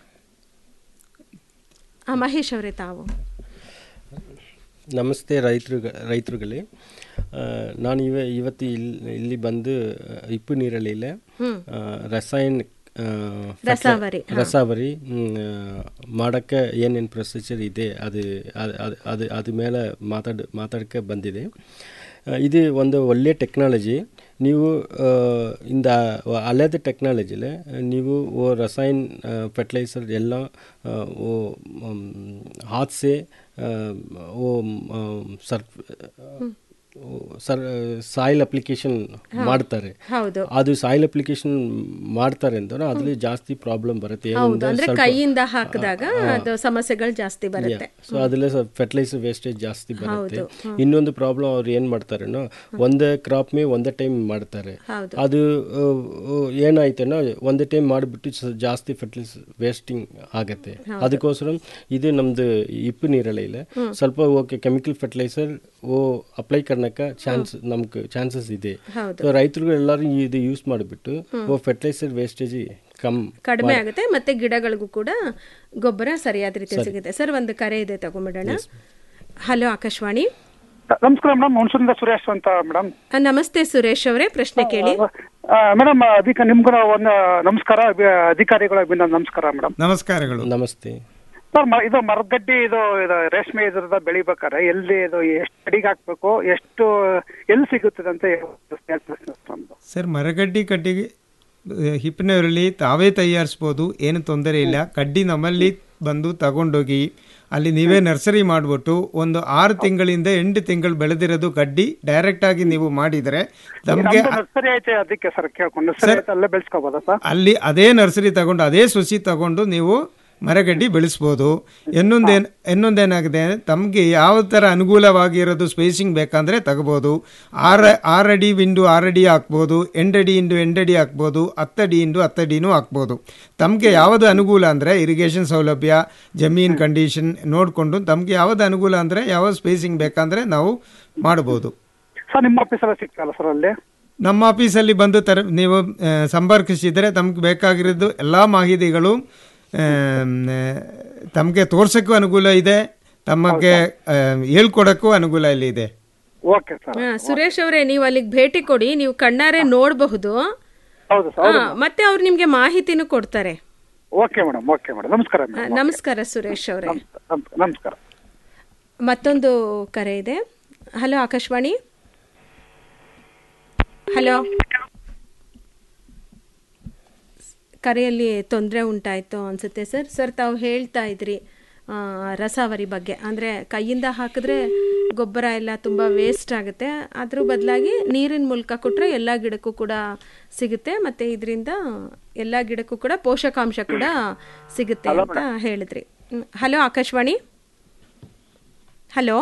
ಆ, ಮಹೇಶ್ ಅವರೇ ತಾವು ನಮಸ್ತೆ ರೈತರು ರೈತರುಗಳೇ ಆ, ನಾನು ಇವ ಇವತ್ತು ಇಲ್ಲಿ ಇಲ್ಲಿ ಬಂದು ಆ, ಇಪ್ಪು ನೀರಳಿಲೆ ಹ್ಮ್. ಆ, ರಸಾಯನ ಆ, ರಸಾವರಿ, ಹಾ. ರಸಾವರಿ ಮ್, ಮಾಡಕ್ಕೆ ಏನೇನು ಪ್ರೊಸೀಜರ್ ಇದೆ ಅದು ಅದು- ಅದು ಅದು ಅದ್ರ ಮೇಲೆ ಮಾತಾಡ್ ಮಾತಾಡಕ್ಕೆ ಬಂದಿದೆ ಆ, ಇದು ಒಂದು ಒಳ್ಳೆಯ ಟೆಕ್ನಾಲಜಿ ನೀವು ಆ, ಇಂದ ಹಳೆದ ಟೆಕ್ನಾಲಜಿಲೆ ನೀವು ಓ ರಸಾಯನ ಫರ್ಟಿಲೈಸರ್ ಎಲ್ಲ ಆ, ಓ ಮ್, हाथ से आ, वो आ, सर ಸರ್ ಸಾಯಿಲ್ ಅಪ್ಲಿಕೇಶನ್ ಮಾಡ್ತಾರೆ ಹೌದು. ಅದು ಸಾಯಿಲ್ ಅಪ್ಲಿಕೇಶನ್ ಮಾಡ್ತಾರೆ ಅಂತ ಅದ್ರಲ್ಲಿ ಜಾಸ್ತಿ ಪ್ರಾಬ್ಲಮ್ ಬರುತ್ತೆ ಹೌದು ಏನಿಂದ ಅಂದ್ರೆ ಸ್ವಲ್ಪ- ಕೈಯಿಂದ ಹಾಕಿದಾಗ ಆ, ಅದು ಸಮಸ್ಯೆಗಳು ಜಾಸ್ತಿ ಬರುತ್ತೆ ಸೊ ಅದ್ರಲ್ಲಿ ಫರ್ಟಿಲೈಸರ್ ವೇಸ್ಟೇಜ್ ಜಾಸ್ತಿ ಬರುತ್ತೆ ಹೌದು, ಹ್ಮ್. ಇನ್ನೊಂದು ಪ್ರಾಬ್ಲಮ್ ಅವ್ರು ಏನ್ ಮಾಡ್ತಾರೇನೋ ಒಂದೇ ಕ್ರಾಪ್ ಮೇ ಒಂದೇ ಟೈಮ್ ಮಾಡ್ತಾರೆ ಹೌದು. ಅದು ಆ, ಆ, ಏನಾಯ್ತೇನೋ ಒಂದೇ ಟೈಮ್ ಮಾಡಿಬಿಟ್ಟು ಸ- ಜಾಸ್ತಿ ಫರ್ಟಿಲೈಸರ್ ವೇಸ್ಟಿಂಗ್ ಆಗತ್ತೆ ಹೌದು. ಅದಕ್ಕೋಸ್ಕರ ಇದು ನಮ್ದು ಇಪ್ಪು ನೀರಲ್ಲ ಇಲ್ಲ ಹ್ಮ್. ಸ್ವಲ್ಪ ಓಕೆ ಕೆಮಿಕಲ್ ಫರ್ಟಿಲೈಸರ್ ಓ ಅಪ್ಲೈ ಕರ್ನಕ ಚಾನ್ಸ್ ನಮ್ಗೆ ಚಾನ್ಸಸ್ ಇದೆ ಹೌದು. ಸೊ ರೈತರು ಎಲ್ಲರೂ ಇದು ಯೂಸ್ ಮಾಡಿಬಿಟ್ಟು ಹ್ಮ್. ಓ ಫರ್ಟಿಲೈಸರ್ ವೇಸ್ಟೇಜ್ ಕಮ್ ಕಡಿಮೆ ಆಗುತ್ತೆ ಮತ್ತೆ ಗಿಡಗಳಿಗೂ ಕೂಡ ಗೊಬ್ಬರ ಸರಿಯಾದ ರೀತಿ ಸರಿ. ಸಿಗುತ್ತೆ ಸರ್ ಒಂದು ಕರೆ ಇದೆ ತಗೊಂಬಿಡೋಣ ಹಲೋ ಆಕಾಶವಾಣಿ ನಮಸ್ಕಾರ ಮೇಡಮ್ ಹುಣಸೂರಿಂದ ಸುರೇಶ್ ಅಂತ ಮೇಡಮ್ ಆ, ನಮಸ್ತೆ ಸುರೇಶ್ ಅವರೇ ಪ್ರಶ್ನೆ ಕೇಳಿ ಮೇಡಮ್ ಅದಕ್ಕೆ ನಿಮ್ಗೂ ಒಂದು ನಮಸ್ಕಾರ ಅಭಿ- ಅಧಿಕಾರಿಗಳ ಅಭಿನಂದನೆ ನಮಸ್ಕಾರ ಮೇಡಮ್ ನಮಸ್ಕಾರಗಳು ನಮಸ್ತೆ ಸರ್ ಮ- ಇದು ಮರಗಡ್ಡಿ ಇದು ಇದು ರೇಷ್ಮೆ ಇದ್ರದ ಬೆಳಿಬೇಕಾದ್ರೆ ಎಲ್ಲಿ ಇದು ಎಷ್ಟು ಅಡಿಗೆ ಹಾಕ್ಬೇಕು ಎಷ್ಟು ಎಲ್ಲಿ ಸಿಗುತ್ತದೆ ಅಂತ ಹೇಳ್ತೀನಿ ನಮ್ದು ಸರ್ ಮರಗಡ್ಡಿ ಕಡ್ಡಿಗೆ ಹಿಪ್ಪಿನವರಲ್ಲಿ ತಾವೇ ತಯಾರಿಸ್ಬೋದು ಏನು ತೊಂದರೆ ಇಲ್ಲ ಕಡ್ಡಿ ನಮ್ಮಲ್ಲಿ ಬಂದು ತಗೊಂಡೋಗಿ ಅಲ್ಲಿ ನೀವೇ ನರ್ಸರಿ ಮಾಡಿಬಿಟ್ಟು ಒಂದು ಆರು ತಿಂಗಳಿಂದ ಎಂಟು ತಿಂಗಳು ಬೆಳೆದಿರೋದು ಕಡ್ಡಿ ಡೈರೆಕ್ಟ್ ಆಗಿ ನೀವು ಮಾಡಿದರೆ ನಮಗೆ ನಮ್ದು ನರ್ಸರಿ ಐತೆ ಅದಕ್ಕೆ ಸರ್ ಕೇಳ್ಕೊಂಡು ನರ್ಸರಿ ಐತೆ ಅಲ್ಲೇ ಬೆಳೆಸ್ಕೋಬೋದಾ ಸರ್ ಅಲ್ಲಿ ಅದೇ ನರ್ಸರಿ ತಗೊಂಡು ಅದೇ ಸುಸಿ ತಗೊಂಡು ನೀವು ಮರಗಡ್ಡಿ ಬೆಳೆಸ್ಬೋದು ಇನ್ನೊಂದೇನು ಇನ್ನೊಂದೇನಾಗಿದೆ ತಮಗೆ ಯಾವ ಥರ ಅನುಕೂಲವಾಗಿರೋದು ಸ್ಪೇಸಿಂಗ್ ಬೇಕಂದರೆ ತಗೋಬೋದು ಆರು ಆರಡಿ ಇಂಡು ಆರಡಿ ಹಾಕ್ಬೋದು ಎಂಟಡಿ ಇಂಡು ಎಂಟಡಿ ಹಾಕ್ಬೋದು ಹತ್ತಡಿ ಇಂಡು ಹತ್ತಡಿನೂ ಹಾಕ್ಬೋದು ತಮಗೆ ಯಾವುದು ಅನುಕೂಲ ಅಂದರೆ ಇರಿಗೇಷನ್ ಸೌಲಭ್ಯ ಜಮೀನ್ ಕಂಡೀಷನ್ ನೋಡಿಕೊಂಡು ತಮಗೆ ಯಾವುದು ಅನುಕೂಲ ಅಂದರೆ ಯಾವ ಸ್ಪೇಸಿಂಗ್ ಬೇಕಂದರೆ ನಾವು ಮಾಡ್ಬೋದು ಸರ್ ನಿಮ್ಮ ಆಫೀಸಲ್ಲಿ ಸಿಗ್ತಲ್ಲ ಸರ್ ಅಲ್ಲಿ ನಮ್ಮ ಆಫೀಸಲ್ಲಿ ಬಂದು ತರ ನೀವು ಆ, ಸಂಪರ್ಕಿಸಿದರೆ ತಮಗೆ ಬೇಕಾಗಿರೋದು ಎಲ್ಲ ಮಾಹಿತಿಗಳು ತಮಗೆ ತೋರ್ಸೋಕ್ಕೂ ಅನುಕೂಲ ಇದೆ ತಮಗೆ ಆ, ಹೇಳ್ಕೊಡಕ್ಕೂ ಅನುಕೂಲ ಇಲ್ಲಿ ಇದೆ ಓಕೆ ಸರ್ ಆ, ಸುರೇಶ್ ಅವರೇ ನೀವು ಅಲ್ಲಿಗೆ ಭೇಟಿ ಕೊಡಿ ನೀವು ಕಣ್ಣಾರೆ ನೋಡಬಹುದು ಹೌದು ಸರ್ ಹಾ, ಮತ್ತೆ ಅವ್ರು ನಿಮ್ಗೆ ಮಾಹಿತಿನೂ ಕೊಡ್ತಾರೆ ಓಕೆ ಮೇಡಮ್ ಓಕೆ ಮೇಡಮ್ ನಮಸ್ಕಾರ ಆ, ಮೇಡಮ್ ನಮಸ್ಕಾರ ಸುರೇಶ್ ಅವರೇ ನಮಸ್ಕಾರ ಮತ್ತೊಂದು ಕರೆ ಇದೆ ಹಲೋ ಆಕಾಶವಾಣಿ ಹಲೋ ಕರೆಯಲ್ಲಿ ತೊಂದರೆ ಉಂಟಾಯಿತು ಅನ್ಸುತ್ತೆ ಸರ್ ಸರ್ ತಾವು ಹೇಳ್ತಾ ಇದ್ರಿ ಆ, ರಸಾವರಿ ಬಗ್ಗೆ ಅಂದರೆ ಕೈಯಿಂದ ಹಾಕಿದ್ರೆ ಗೊಬ್ಬರ ಎಲ್ಲ ತುಂಬ ವೇಸ್ಟ್ ಆಗುತ್ತೆ ಅದ್ರ ಬದಲಾಗಿ ನೀರಿನ ಮೂಲಕ ಕೊಟ್ಟರೆ ಎಲ್ಲ ಗಿಡಕ್ಕೂ ಕೂಡ ಸಿಗುತ್ತೆ ಮತ್ತು ಇದರಿಂದ ಎಲ್ಲ ಗಿಡಕ್ಕೂ ಕೂಡ ಪೋಷಕಾಂಶ ಕೂಡ ಸಿಗುತ್ತೆ ಅಂತ ಹೇಳಿದ್ರಿ ಹ್ಮ್. Hello Akashvani hello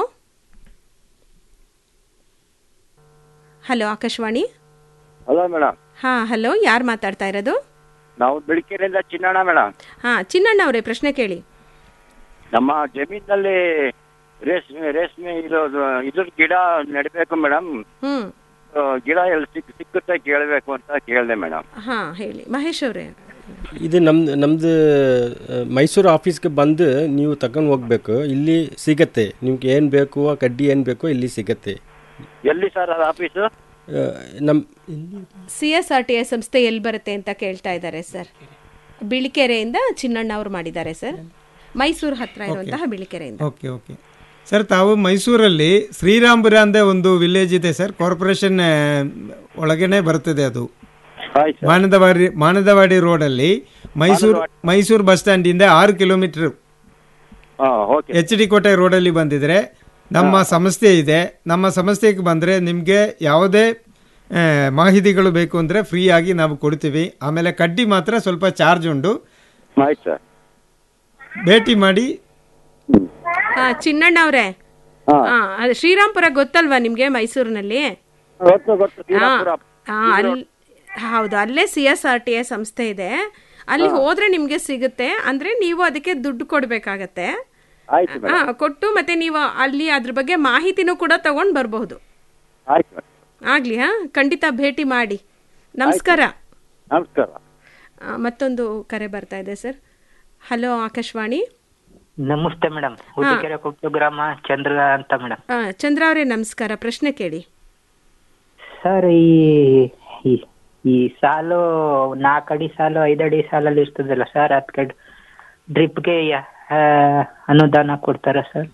hello Akashvani hello madam ಹಾಂ ಹಲೋ ಯಾರು ಮಾತಾಡ್ತಾ ಇರೋದು ನಾವು ಬೆಳಕೆರೆಯಿಂದ ಚಿನ್ನಣ್ಣ ಮೇಡಮ್ ಹಾಂ ಚಿನ್ನಣ್ಣ ಅವರೇ ಪ್ರಶ್ನೆ ಕೇಳಿ ನಮ್ಮ ಜಮೀನಲ್ಲಿ ರೇಷ್ಮೆ ರೇಷ್ಮೆ ಇರೋದು ಇದ್ರ ಗಿಡ ನೆಡಬೇಕು ಮೇಡಮ್ ಹ್ಞೂ ಗಿಡ ಎಲ್ಲಿ ಸಿಕ್ ಸಿಕ್ಕುತ್ತೆ ಕೇಳಬೇಕು ಅಂತ ಕೇಳಿದೆ ಮೇಡಮ್ ಹಾಂ ಹೇಳಿ ಮಹೇಶ್ ಅವರೇ ಇದು ನಮ್ದು ನಮ್ಮದು ಮೈಸೂರು ಆಫೀಸ್ಗೆ ಬಂದು ನೀವು ತಗೊಂಡು ಹೋಗ್ಬೇಕು ಇಲ್ಲಿ ಸಿಗತ್ತೆ ನಿಮ್ಗೆ ಏನು ಬೇಕು ಆ ಕಡ್ಡಿ ಏನು ಬೇಕೋ ಇಲ್ಲಿ ಸಿಗತ್ತೆ ಎಲ್ಲಿ ಸರ್ ಅದು ಆಫೀಸು ನಮ್ಮ C S R T A ಸಂಸ್ಥೆ ಎಲ್ಲಿ ಬರುತ್ತೆ ಅಂತ ಕೇಳ್ತಾ ಇದ್ದಾರೆ ಸರ್ ಬಿಳಿಕೆರೆಯಿಂದ ಚಿನ್ನಣ್ಣ ಅವರು ಮಾಡಿದ್ದಾರೆ ಸರ್ ಮೈಸೂರು ಹತ್ರ ಇರುವಂತಹ ಬಿಳಿಕೆರೆಯಿಂದ ಓಕೆ ಓಕೆ ಸರ್ ತಾವು ಮೈಸೂರಲ್ಲಿ ಶ್ರೀರಾಂಪುರ ಅಂದೇ ಒಂದು ವಿಲೇಜ್ ಇದೆ ಸರ್ ಕಾರ್ಪೊರೇಷನ್ ಒಳಗೇನೆ ಬರ್ತದೆ ಅದು ಮಾನದವಾಡಿ ಮಾನದವಾಡಿ ರೋಡಲ್ಲಿ ಮೈಸೂರು ಮೈಸೂರು ಬಸ್ ಸ್ಟ್ಯಾಂಡಿಂದ ಆರು ಕಿಲೋಮೀಟರ್ ಎಚ್ ಡಿ ಕೋಟೆ ರೋಡಲ್ಲಿ ಬಂದಿದ್ರೆ ನಮ್ಮ ಸಂಸ್ಥೆ ಇದೆ ನಮ್ಮ ಸಂಸ್ಥೆಗೆ ಬಂದರೆ ನಿಮಗೆ ಯಾವುದೇ ಆ, ಮಾಹಿತಿಗಳು ಬೇಕು ಅಂದರೆ ಫ್ರೀಯಾಗಿ ನಾವು ಕೊಡ್ತೀವಿ ಆಮೇಲೆ ಕಡ್ಡಿ ಮಾತ್ರ ಸ್ವಲ್ಪ ಚಾರ್ಜ್ ಉಂಟು ಆಯ್ತು ಸರ್ ಭೇಟಿ ಮಾಡಿ ಹಾಂ ಚಿನ್ನಣ್ಣ ಅವರೇ ಹಾಂ ಅದು ಶ್ರೀರಾಂಪುರ ಗೊತ್ತಲ್ವಾ ನಿಮಗೆ ಮೈಸೂರಿನಲ್ಲಿ ಗೊತ್ತು ಗೊತ್ತು ಶ್ರೀರಾಮ್ಪುರ. ಹಾಂ ಅಲ್ಲಿ ಹೌದು ಅಲ್ಲೇ C S R T A ಸಂಸ್ಥೆ ಇದೆ ಅಲ್ಲಿ ಹೋದ್ರೆ ನಿಮಗೆ ಸಿಗುತ್ತೆ ಅಂದ್ರೆ ನೀವು ಅದಕ್ಕೆ ದುಡ್ಡು ಕೊಡಬೇಕಾಗತ್ತೆ ಆಯ್ತು ಮೇಡಮ್ ಹಾ ಕೊಟ್ಟು ಮತ್ತೆ ನೀವು ಅಲ್ಲಿ ಅದ್ರ ಬಗ್ಗೆ ಮಾಹಿತಿನೂ ಕೂಡ ತಗೊಂಡ್ ಬರಬಹುದು ಆಯ್ತು ಮೇಡಮ್ ಆಗ್ಲಿ ಹಾ ಖಂಡಿತ ಭೇಟಿ ಮಾಡಿ ನಮಸ್ಕಾರ ನಮಸ್ಕಾರ ಆ, ಮತ್ತೊಂದು ಕರೆ ಬರ್ತಾ ಇದೆ ಸರ್ ಹಲೋ ಆಕಾಶವಾಣಿ ನಮಸ್ತೆ ಮೇಡಮ್ ಹುಟ್ಟಿಕೆರೆ ಕುಟ್ಟು ಗ್ರಾಮ ಚಂದ್ರ ಅಂತ ಮೇಡಮ್ ಆ, ಚಂದ್ರ ಅವರೇ ನಮಸ್ಕಾರ ಪ್ರಶ್ನೆ ಕೇಳಿ ಸರ್ ಈ ಈ- ಈ ಸಾಲು ನಾಲ್ಕು ಅಡಿ ಸಾಲು ಐದು ಅಡಿ ಸಾಲಲ್ಲಿ ಇರ್ತದಲ್ಲ ಸರ್ ಅದಕ್ಕೆ ಡ್ರಿಪ್ಗೆ ಅನುದಾನ ಕೊಡ್ತಾರ ಸರ್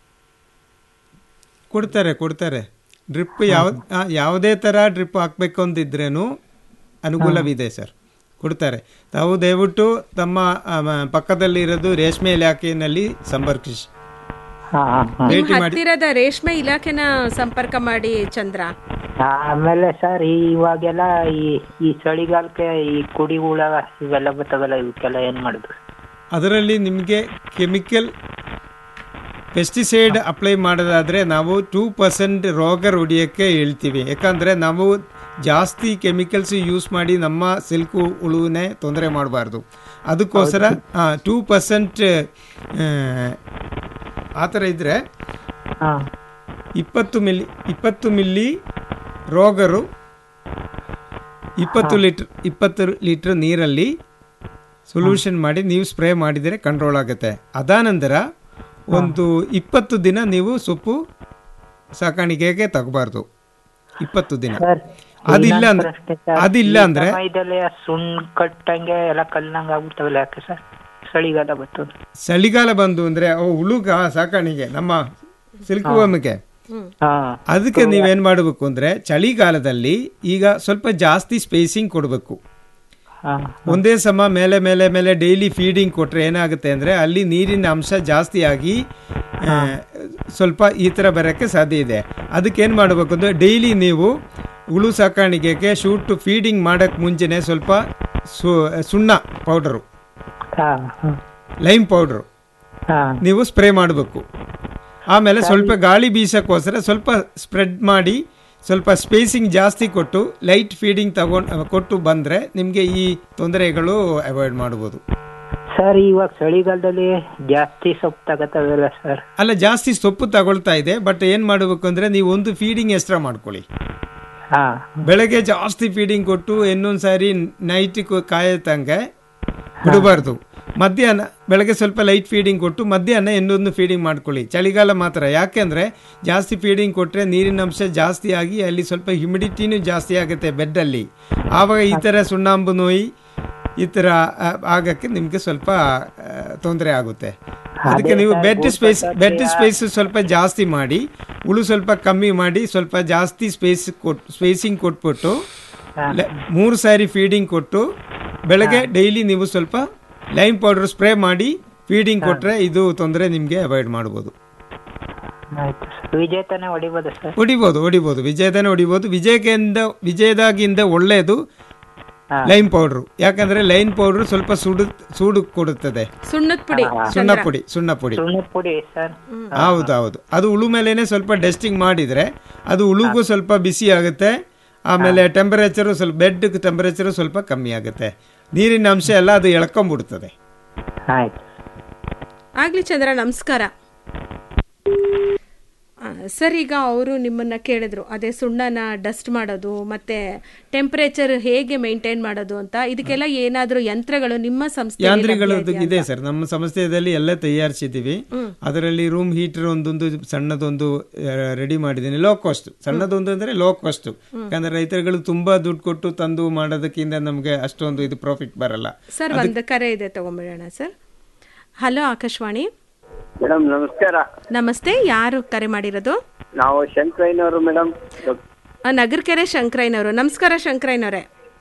ಕೊಡ್ತಾರೆ ಕೊಡ್ತಾರೆ ಡ್ರಿಪ್ ಯಾವ ಆ, ಯಾವುದೇ ಥರ ಡ್ರಿಪ್ ಹಾಕಬೇಕು ಅಂತಿದ್ರೇನು ಅನುಕೂಲವಿದೆ ಸರ್ ಕೊಡ್ತಾರೆ ತಾವು ದಯವಿಟ್ಟು ತಮ್ಮ ಆ, ಮ- ಪಕ್ಕದಲ್ಲಿರೋದು ರೇಷ್ಮೆ ಇಲಾಖೆಯಲ್ಲಿ ಸಂಪರ್ಕಿಸಿ ನಿಮ್ ಭೇಟಿ ಮಾಡಿ ಹತ್ತಿರದ ರೇಷ್ಮೆ ಇಲಾಖೆನ ಸಂಪರ್ಕ ಮಾಡಿ ಚಂದ್ರ ಆಮೇಲೆ ಸರ್ ಇವಾಗೆಲ್ಲ ಈ ಈ ಚಳಿಗಾಲಕ್ಕೆ ಈ ಕುಡಿ ಹುಳ ಇವೆಲ್ಲ ಬರ್ತಾವಲ್ಲ ಇವಕ್ಕೆಲ್ಲ ಏನ್ ಮಾಡುದು ಅದರಲ್ಲಿ ನಿಮಗೆ ಕೆಮಿಕಲ್ ಪೆಸ್ಟಿಸೈಡ್ ಅಪ್ಲೈ ಮಾಡೋದಾದರೆ ನಾವು ಟೂ ಪರ್ಸೆಂಟ್ ರೋಗ ಹೊಡಿಯೋಕ್ಕೆ ಹೇಳ್ತೀವಿ ಯಾಕಂದರೆ ನಾವು ಜಾಸ್ತಿ ಕೆಮಿಕಲ್ಸ್ ಯೂಸ್ ಮಾಡಿ ನಮ್ಮ ಸಿಲ್ಕು ಹುಳುವನ್ನೇ ತೊಂದರೆ ಮಾಡಬಾರ್ದು ಅದಕ್ಕೋಸ್ಕರ ಟೂ ಪರ್ಸೆಂಟ್ ಆ ಥರ ಇದ್ದರೆ ಇಪ್ಪತ್ತು ಮಿಲ್ಲಿ ಇಪ್ಪತ್ತು ಮಿಲ್ಲಿ ರೋಗರು ಇಪ್ಪತ್ತು ಲೀಟ್ರ್ ಇಪ್ಪತ್ತು ಲೀಟ್ರ್ ನೀರಲ್ಲಿ ಸೊಲ್ಯೂಷನ್ ಮಾಡಿ ನೀವು ಸ್ಪ್ರೇ ಮಾಡಿದರೆ ಕಂಟ್ರೋಲ್ ಆಗುತ್ತೆ ಅದಾನಂತರ ಒಂದು ಇಪ್ಪತ್ತು ದಿನ ನೀವು ಸೊಪ್ಪು ಸಾಕಾಣಿಕೆಗೆ ತಗಬಾರ್ದು ಇಪ್ಪತ್ತು ದಿನ ಅದಿಲ್ಲ ಅಂದ್ರೆ ಅದಿಲ್ಲ ಅಂದ್ರೆ ಸಮಯದಲ್ಲಿ ಆ ಸುಣ್ಣ ಕಟ್ಟಂಗೆ ಎಲ್ಲ ಕಲ್ಲಂಗ ಆಗ್ಬಿಡ್ತಾವಲ್ಲ ಯಾಕೆ ಸರ್ ಚಳಿಗಾಲ ಬರ್ತದೆ ಚಳಿಗಾಲ ಬಂದು ಅಂದ್ರೆ ಅವು ಹುಳುಗ ಸಾಕಾಣಿಕೆ ನಮ್ಮ ಸಿಲ್ಕುವಮ್ಗೆ ಅದಕ್ಕೆ ನೀವೇನ್ ಮಾಡಬೇಕು ಅಂದ್ರೆ ಚಳಿಗಾಲದಲ್ಲಿ ಈಗ ಸ್ವಲ್ಪ ಜಾಸ್ತಿ ಸ್ಪೇಸಿಂಗ್ ಕೊಡಬೇಕು ಒಂದೇ ಸಮ ಮೇಲೆ ಮೇಲೆ ಮೇಲೆ ಡೈಲಿ ಫೀಡಿಂಗ್ ಕೊಟ್ರೆ ಏನಾಗುತ್ತೆ ಅಂದ್ರೆ ಅಲ್ಲಿ ನೀರಿನ ಅಂಶ ಜಾಸ್ತಿ ಆಗಿ ಆ, ಸ್ವಲ್ಪ ಈ ಥರ ಬರೋಕ್ಕೆ ಸಾಧ್ಯ ಇದೆ ಅದಕ್ಕೆ ಏನು ಮಾಡಬೇಕು ಅಂದರೆ ಡೈಲಿ ನೀವು ಹುಳು ಸಾಕಾಣಿಕೆಗೆ ಶೂಟ್ ಫೀಡಿಂಗ್ ಮಾಡೋಕ್ಕೆ ಮುಂಚೆನೆ ಸ್ವಲ್ಪ ಸು ಸುಣ್ಣ ಪೌಡರು ಲೈಮ್ ಪೌಡ್ರು ನೀವು ಸ್ಪ್ರೇ ಮಾಡಬೇಕು ಆಮೇಲೆ ಸ್ವಲ್ಪ ಗಾಳಿ ಬೀಸೋಕ್ಕೋಸ್ಕರ ಸ್ವಲ್ಪ ಸ್ಪ್ರೆಡ್ ಮಾಡಿ ಸ್ವಲ್ಪ ಸ್ಪೇಸಿಂಗ್ ಜಾಸ್ತಿ ಕೊಟ್ಟು ಲೈಟ್ ಫೀಡಿಂಗ್ ತಗೊಂಡು ಕೊಟ್ಟು ಬಂದರೆ ನಿಮಗೆ ಈ ತೊಂದರೆಗಳು ಅವಾಯ್ಡ್ ಮಾಡ್ಬೋದು ಸರ್ ಇವಾಗ ಚಳಿಗಾಲದಲ್ಲಿ ಜಾಸ್ತಿ ಸೊಪ್ಪು ತಗತ್ತವಲ್ಲ ಸರ್ ಅಲ್ಲ ಜಾಸ್ತಿ ಸೊಪ್ಪು ತಗೊಳ್ತಾ ಇದೆ ಬಟ್ ಏನು ಮಾಡಬೇಕು ಅಂದರೆ ನೀವು ಒಂದು ಫೀಡಿಂಗ್ ಎಕ್ಸ್ಟ್ರಾ ಮಾಡ್ಕೊಳ್ಳಿ ಬೆಳಗ್ಗೆ ಜಾಸ್ತಿ ಫೀಡಿಂಗ್ ಕೊಟ್ಟು ಇನ್ನೊಂದು ಸಾರಿ ನೈಟ್ ಕಾಯತಂಗೆ ಬಿಡಬಾರ್ದು ಮಧ್ಯಾಹ್ನ ಬೆಳಗ್ಗೆ ಸ್ವಲ್ಪ ಲೈಟ್ ಫೀಡಿಂಗ್ ಕೊಟ್ಟು ಮಧ್ಯಾಹ್ನ ಇನ್ನೊಂದು ಫೀಡಿಂಗ್ ಮಾಡ್ಕೊಳ್ಳಿ ಚಳಿಗಾಲ ಮಾತ್ರ ಯಾಕೆಂದರೆ ಜಾಸ್ತಿ ಫೀಡಿಂಗ್ ಕೊಟ್ಟರೆ ನೀರಿನ ಅಂಶ ಜಾಸ್ತಿ ಆಗಿ ಅಲ್ಲಿ ಸ್ವಲ್ಪ ಹ್ಯುಮಿಡಿಟಿನೂ ಜಾಸ್ತಿ ಆಗುತ್ತೆ ಬೆಡ್ಡಲ್ಲಿ ಆವಾಗ ಈ ಥರ ಸುಣ್ಣಾಂಬು ನೋಯಿ ಈ ಥರ ಆ, ಆಗಕ್ಕೆ ನಿಮಗೆ ಸ್ವಲ್ಪ ತೊಂದರೆ ಆಗುತ್ತೆ ಅದಕ್ಕೆ ನೀವು ಬೆಡ್ ಸ್ಪೇಸ್ ಬೆಡ್ ಸ್ಪೇಸ್ ಸ್ವಲ್ಪ ಜಾಸ್ತಿ ಮಾಡಿ ಉಳು ಸ್ವಲ್ಪ ಕಮ್ಮಿ ಮಾಡಿ ಸ್ವಲ್ಪ ಜಾಸ್ತಿ ಸ್ಪೇಸ್ ಕೊಟ್ಟು ಸ್ಪೇಸಿಂಗ್ ಕೊಟ್ಬಿಟ್ಟು ಲೆ- ಮೂರು ಸಾರಿ ಫೀಡಿಂಗ್ ಕೊಟ್ಟು ಬೆಳಗ್ಗೆ ಡೈಲಿ ನೀವು ಸ್ವಲ್ಪ ಲೈಮ್ ಪೌಡರ್ ಸ್ಪ್ರೇ ಮಾಡಿ ಫೀಡಿಂಗ್ ಕೊಟ್ಟರೆ ಇದು ತೊಂದರೆ ನಿಮಗೆ ಅವಾಯ್ಡ್ ಮಾಡ್ಬೋದು ಆಯ್ತು ಸರ್ ವಿಜೇತನೇ ಹೊಡಿಬೋದಾ ಸರ್ ಹೊಡಿಬೋದು ಹೊಡಿಬೋದು ವಿಜಯದಾನೆ ಹೊಡಿಬೋದು ವಿಜಯದಿಂದ ವಿಜಯದಾಗಿಂದ ಒಳ್ಳೆಯದು ಲೈಮ್ ಪೌಡ್ರು ಯಾಕಂದ್ರೆ ಲೈನ್ ಪೌಡ್ರು ಸ್ವಲ್ಪ ಸುಡು ಸೂಡು ಕೊಡುತ್ತದೆ ಸುಣ್ಣದ ಪುಡಿ ಸುಣ್ಣ ಪುಡಿ ಸುಣ್ಣ ಪುಡಿ ಸುಣ್ಣದ ಪುಡಿ ಸರ್ ಹೌದು ಹೌದು ಅದು ಉಳು ಮೇಲೇನೆ ಸ್ವಲ್ಪ ಡಸ್ಟಿಂಗ್ ಮಾಡಿದ್ರೆ ಅದು ಉಳುಗೂ ಸ್ವಲ್ಪ ಬಿಸಿ ಆಗುತ್ತೆ ಆಮೇಲೆ ಟೆಂಪರೇಚರು ಸ್ವಲ್ಪ ಬೆಡ್ ಟೆಂಪರೇಚರು ಸ್ವಲ್ಪ ಕಮ್ಮಿ ಆಗುತ್ತೆ ನೀರಿನ ಅಂಶ ಎಲ್ಲ ಅದು ಎಳ್ಕೊಂಡ್ಬಿಡ್ತದೆ ಆಯ್ತು ಆಗ್ಲಿ ಚಂದ್ರ ನಮಸ್ಕಾರ ಆ, ಸರ್ ಈಗ ಅವರು ನಿಮ್ಮನ್ನ ಕೇಳಿದ್ರು ಅದೇ ಸುಣ್ಣನ ಡಸ್ಟ್ ಮಾಡೋದು ಮತ್ತೆ ಟೆಂಪರೇಚರ್ ಹೇಗೆ ಮೇಂಟೈನ್ ಮಾಡೋದು ಅಂತ ಇದಕ್ಕೆಲ್ಲ ಏನಾದರೂ ಯಂತ್ರಗಳು ನಿಮ್ಮ ಸಂಸ್ಥೆ ಯಾಂತ್ರಿಗಳು ಇದೆ ಸರ್ ನಮ್ಮ ಸಂಸ್ಥೆಯಲ್ಲಿ ಎಲ್ಲ ತಯಾರಿಸಿದ್ದೀವಿ ಅದರಲ್ಲಿ ರೂಮ್ ಹೀಟರ್ ಒಂದೊಂದು ಸಣ್ಣದೊಂದು ರೆಡಿ ಮಾಡಿದ್ದೀನಿ ಲೋ ಕಾಸ್ಟ್ ಸಣ್ಣದೊಂದು ಅಂದ್ರೆ ಲೋ ಕಾಸ್ಟ್ ಯಾಕಂದ್ರೆ ರೈತರುಗಳು ತುಂಬಾ ದುಡ್ಡು ಕೊಟ್ಟು ತಂದು ಮಾಡೋದಕ್ಕಿಂತ ನಮಗೆ ಅಷ್ಟೊಂದು ಇದು ಪ್ರಾಫಿಟ್ ಬರಲ್ಲ ಸರ್ ಒಂದು ಕರೆ ಇದೆ ತಗೊಂಬಿಡೋಣ ಸರ್ ಹಲೋ ಆಕಾಶವಾಣಿ ಮೇಡಮ್ ನಮಸ್ಕಾರ ನಮಸ್ತೆ ಯಾರು ಕರೆ ಮಾಡಿರೋದು ನಾವು ಶಂಕರಯ್ಯನವರು ಮೇಡಮ್ ಆ, ನಗರಕೆರೆ ಶಂಕರಯ್ಯನವರು ನಮಸ್ಕಾರ ಶಂಕರಯ್ಯನವರೇ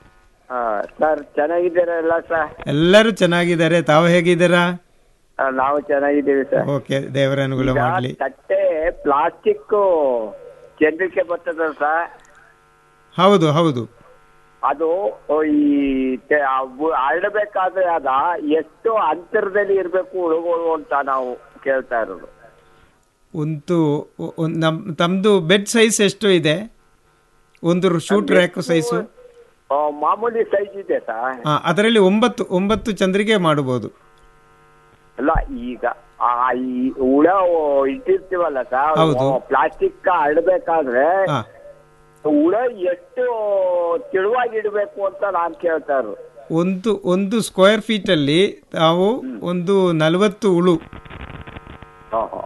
ಸರ್ ಚೆನ್ನಾಗಿದ್ದೀರಾ ಎಲ್ಲ ಸರ್ ಎಲ್ಲರೂ ಚೆನ್ನಾಗಿದ್ದಾರೆ ತಾವು ಹೇಗಿದ್ದೀರಾ ಆ, ನಾವು ಚೆನ್ನಾಗಿದ್ದೀವಿ ಸರ್ ಓಕೆ ದೇವರ ಅನುಕೂಲ ಈಗ ಮಾಡಲಿ ತಟ್ಟೆ ಪ್ಲಾಸ್ಟಿಕ್ ಜನರಿಗೆ ಬರ್ತದ ಸರ್ ಹೌದು ಹೌದು ಅದು ಈ ತೆ- ಅವು ಹರಡಬೇಕಾದ್ರೆ ಅದ ಎಷ್ಟು ಅಂತರದಲ್ಲಿ ಇರಬೇಕು ಹುಳುಗಳು ಅಂತ ನಾವು ಕೇಳ್ತಾ ಇರೋದು ಒಂದು ಒಂದು ನಮ್ ತಮ್ಮದು ಬೆಡ್ ಸೈಜ್ ಎಷ್ಟು ಇದೆ ಒಂದು ಶೂಟ್ ರ್ಯಾಕ್ ಸೈಜು ಆ, ಮಾಮೂಲಿ ಸೈಜ್ ಇದೆ ಸರ್ ಅದರಲ್ಲಿ ಒಂಬತ್ತು ಒಂಬತ್ತು ಚಂದ್ರಿಗೆ ಮಾಡಬಹುದು ಅಲ್ಲ ಈಗ ಆ ಈ ಹುಳ ಇಟ್ಟಿರ್ತೀವಲ್ಲ ಸರ್ ಹೌದು. ಪ್ಲಾಸ್ಟಿಕ್ ಹರಡಬೇಕಾದ್ರೆ ಹಾ. ಹುಳ ಎಷ್ಟು ತೆಳುವಾಗಿ ಇಡಬೇಕು ಅಂತ ನಾನ್ ಕೇಳ್ತಾ ಇರೋದು ಒಂದು ಒಂದು ಸ್ಕ್ವೇರ್ ಫೀಟ್ ಅಲ್ಲಿ ತಾವು ಒಂದು ನಲವತ್ತು ಉಳು ಹಾ, ಹಾ.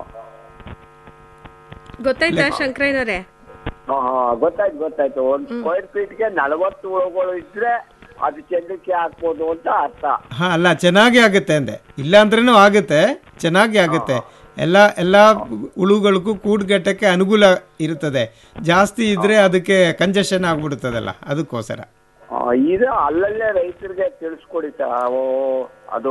ಗೊತ್ತಾಯ್ತಾ ಶಂಕರಯ್ಯನವರೇ ಹಾ, ಹಾ, ಗೊತ್ತಾಯ್ತು ಗೊತ್ತಾಯ್ತು ಒಂದ್ ಸ್ಕ್ವೇರ್ ಫೀಟ್ಗೆ ನಲವತ್ತು ಹುಳುಗಳು ಇದ್ರೆ ಅದು ಚೆಂದಕ್ಕೆ ಹಾಕ್ಬೋದು ಅಂತ ಅರ್ಥ ಹಾ ಅಲ್ಲ ಚೆನ್ನಾಗಿ ಆಗುತ್ತೆ ಅಂದೆ ಇಲ್ಲ ಅಂದ್ರೂ ಆಗುತ್ತೆ ಚೆನ್ನಾಗಿ ಆಗುತ್ತೆ ಎಲ್ಲ ಎಲ್ಲ ಹುಳುಗಳಿಗೂ ಕೂಡ್ಗಟ್ಟಕ್ಕೆ ಅನುಕೂಲ ಇರುತ್ತದೆ ಜಾಸ್ತಿ ಇದ್ರೆ ಅದಕ್ಕೆ ಕಂಜೆಷನ್ ಆಗ್ಬಿಡುತ್ತದಲ್ಲ ಅದಕ್ಕೋಸ್ಕರ ಆ, ಇದು ಅಲ್ಲಲ್ಲೇ ರೈತರಿಗೆ ತಿಳಿಸ್ಕೊಡಿ ಸರ್ ಅವು ಅದು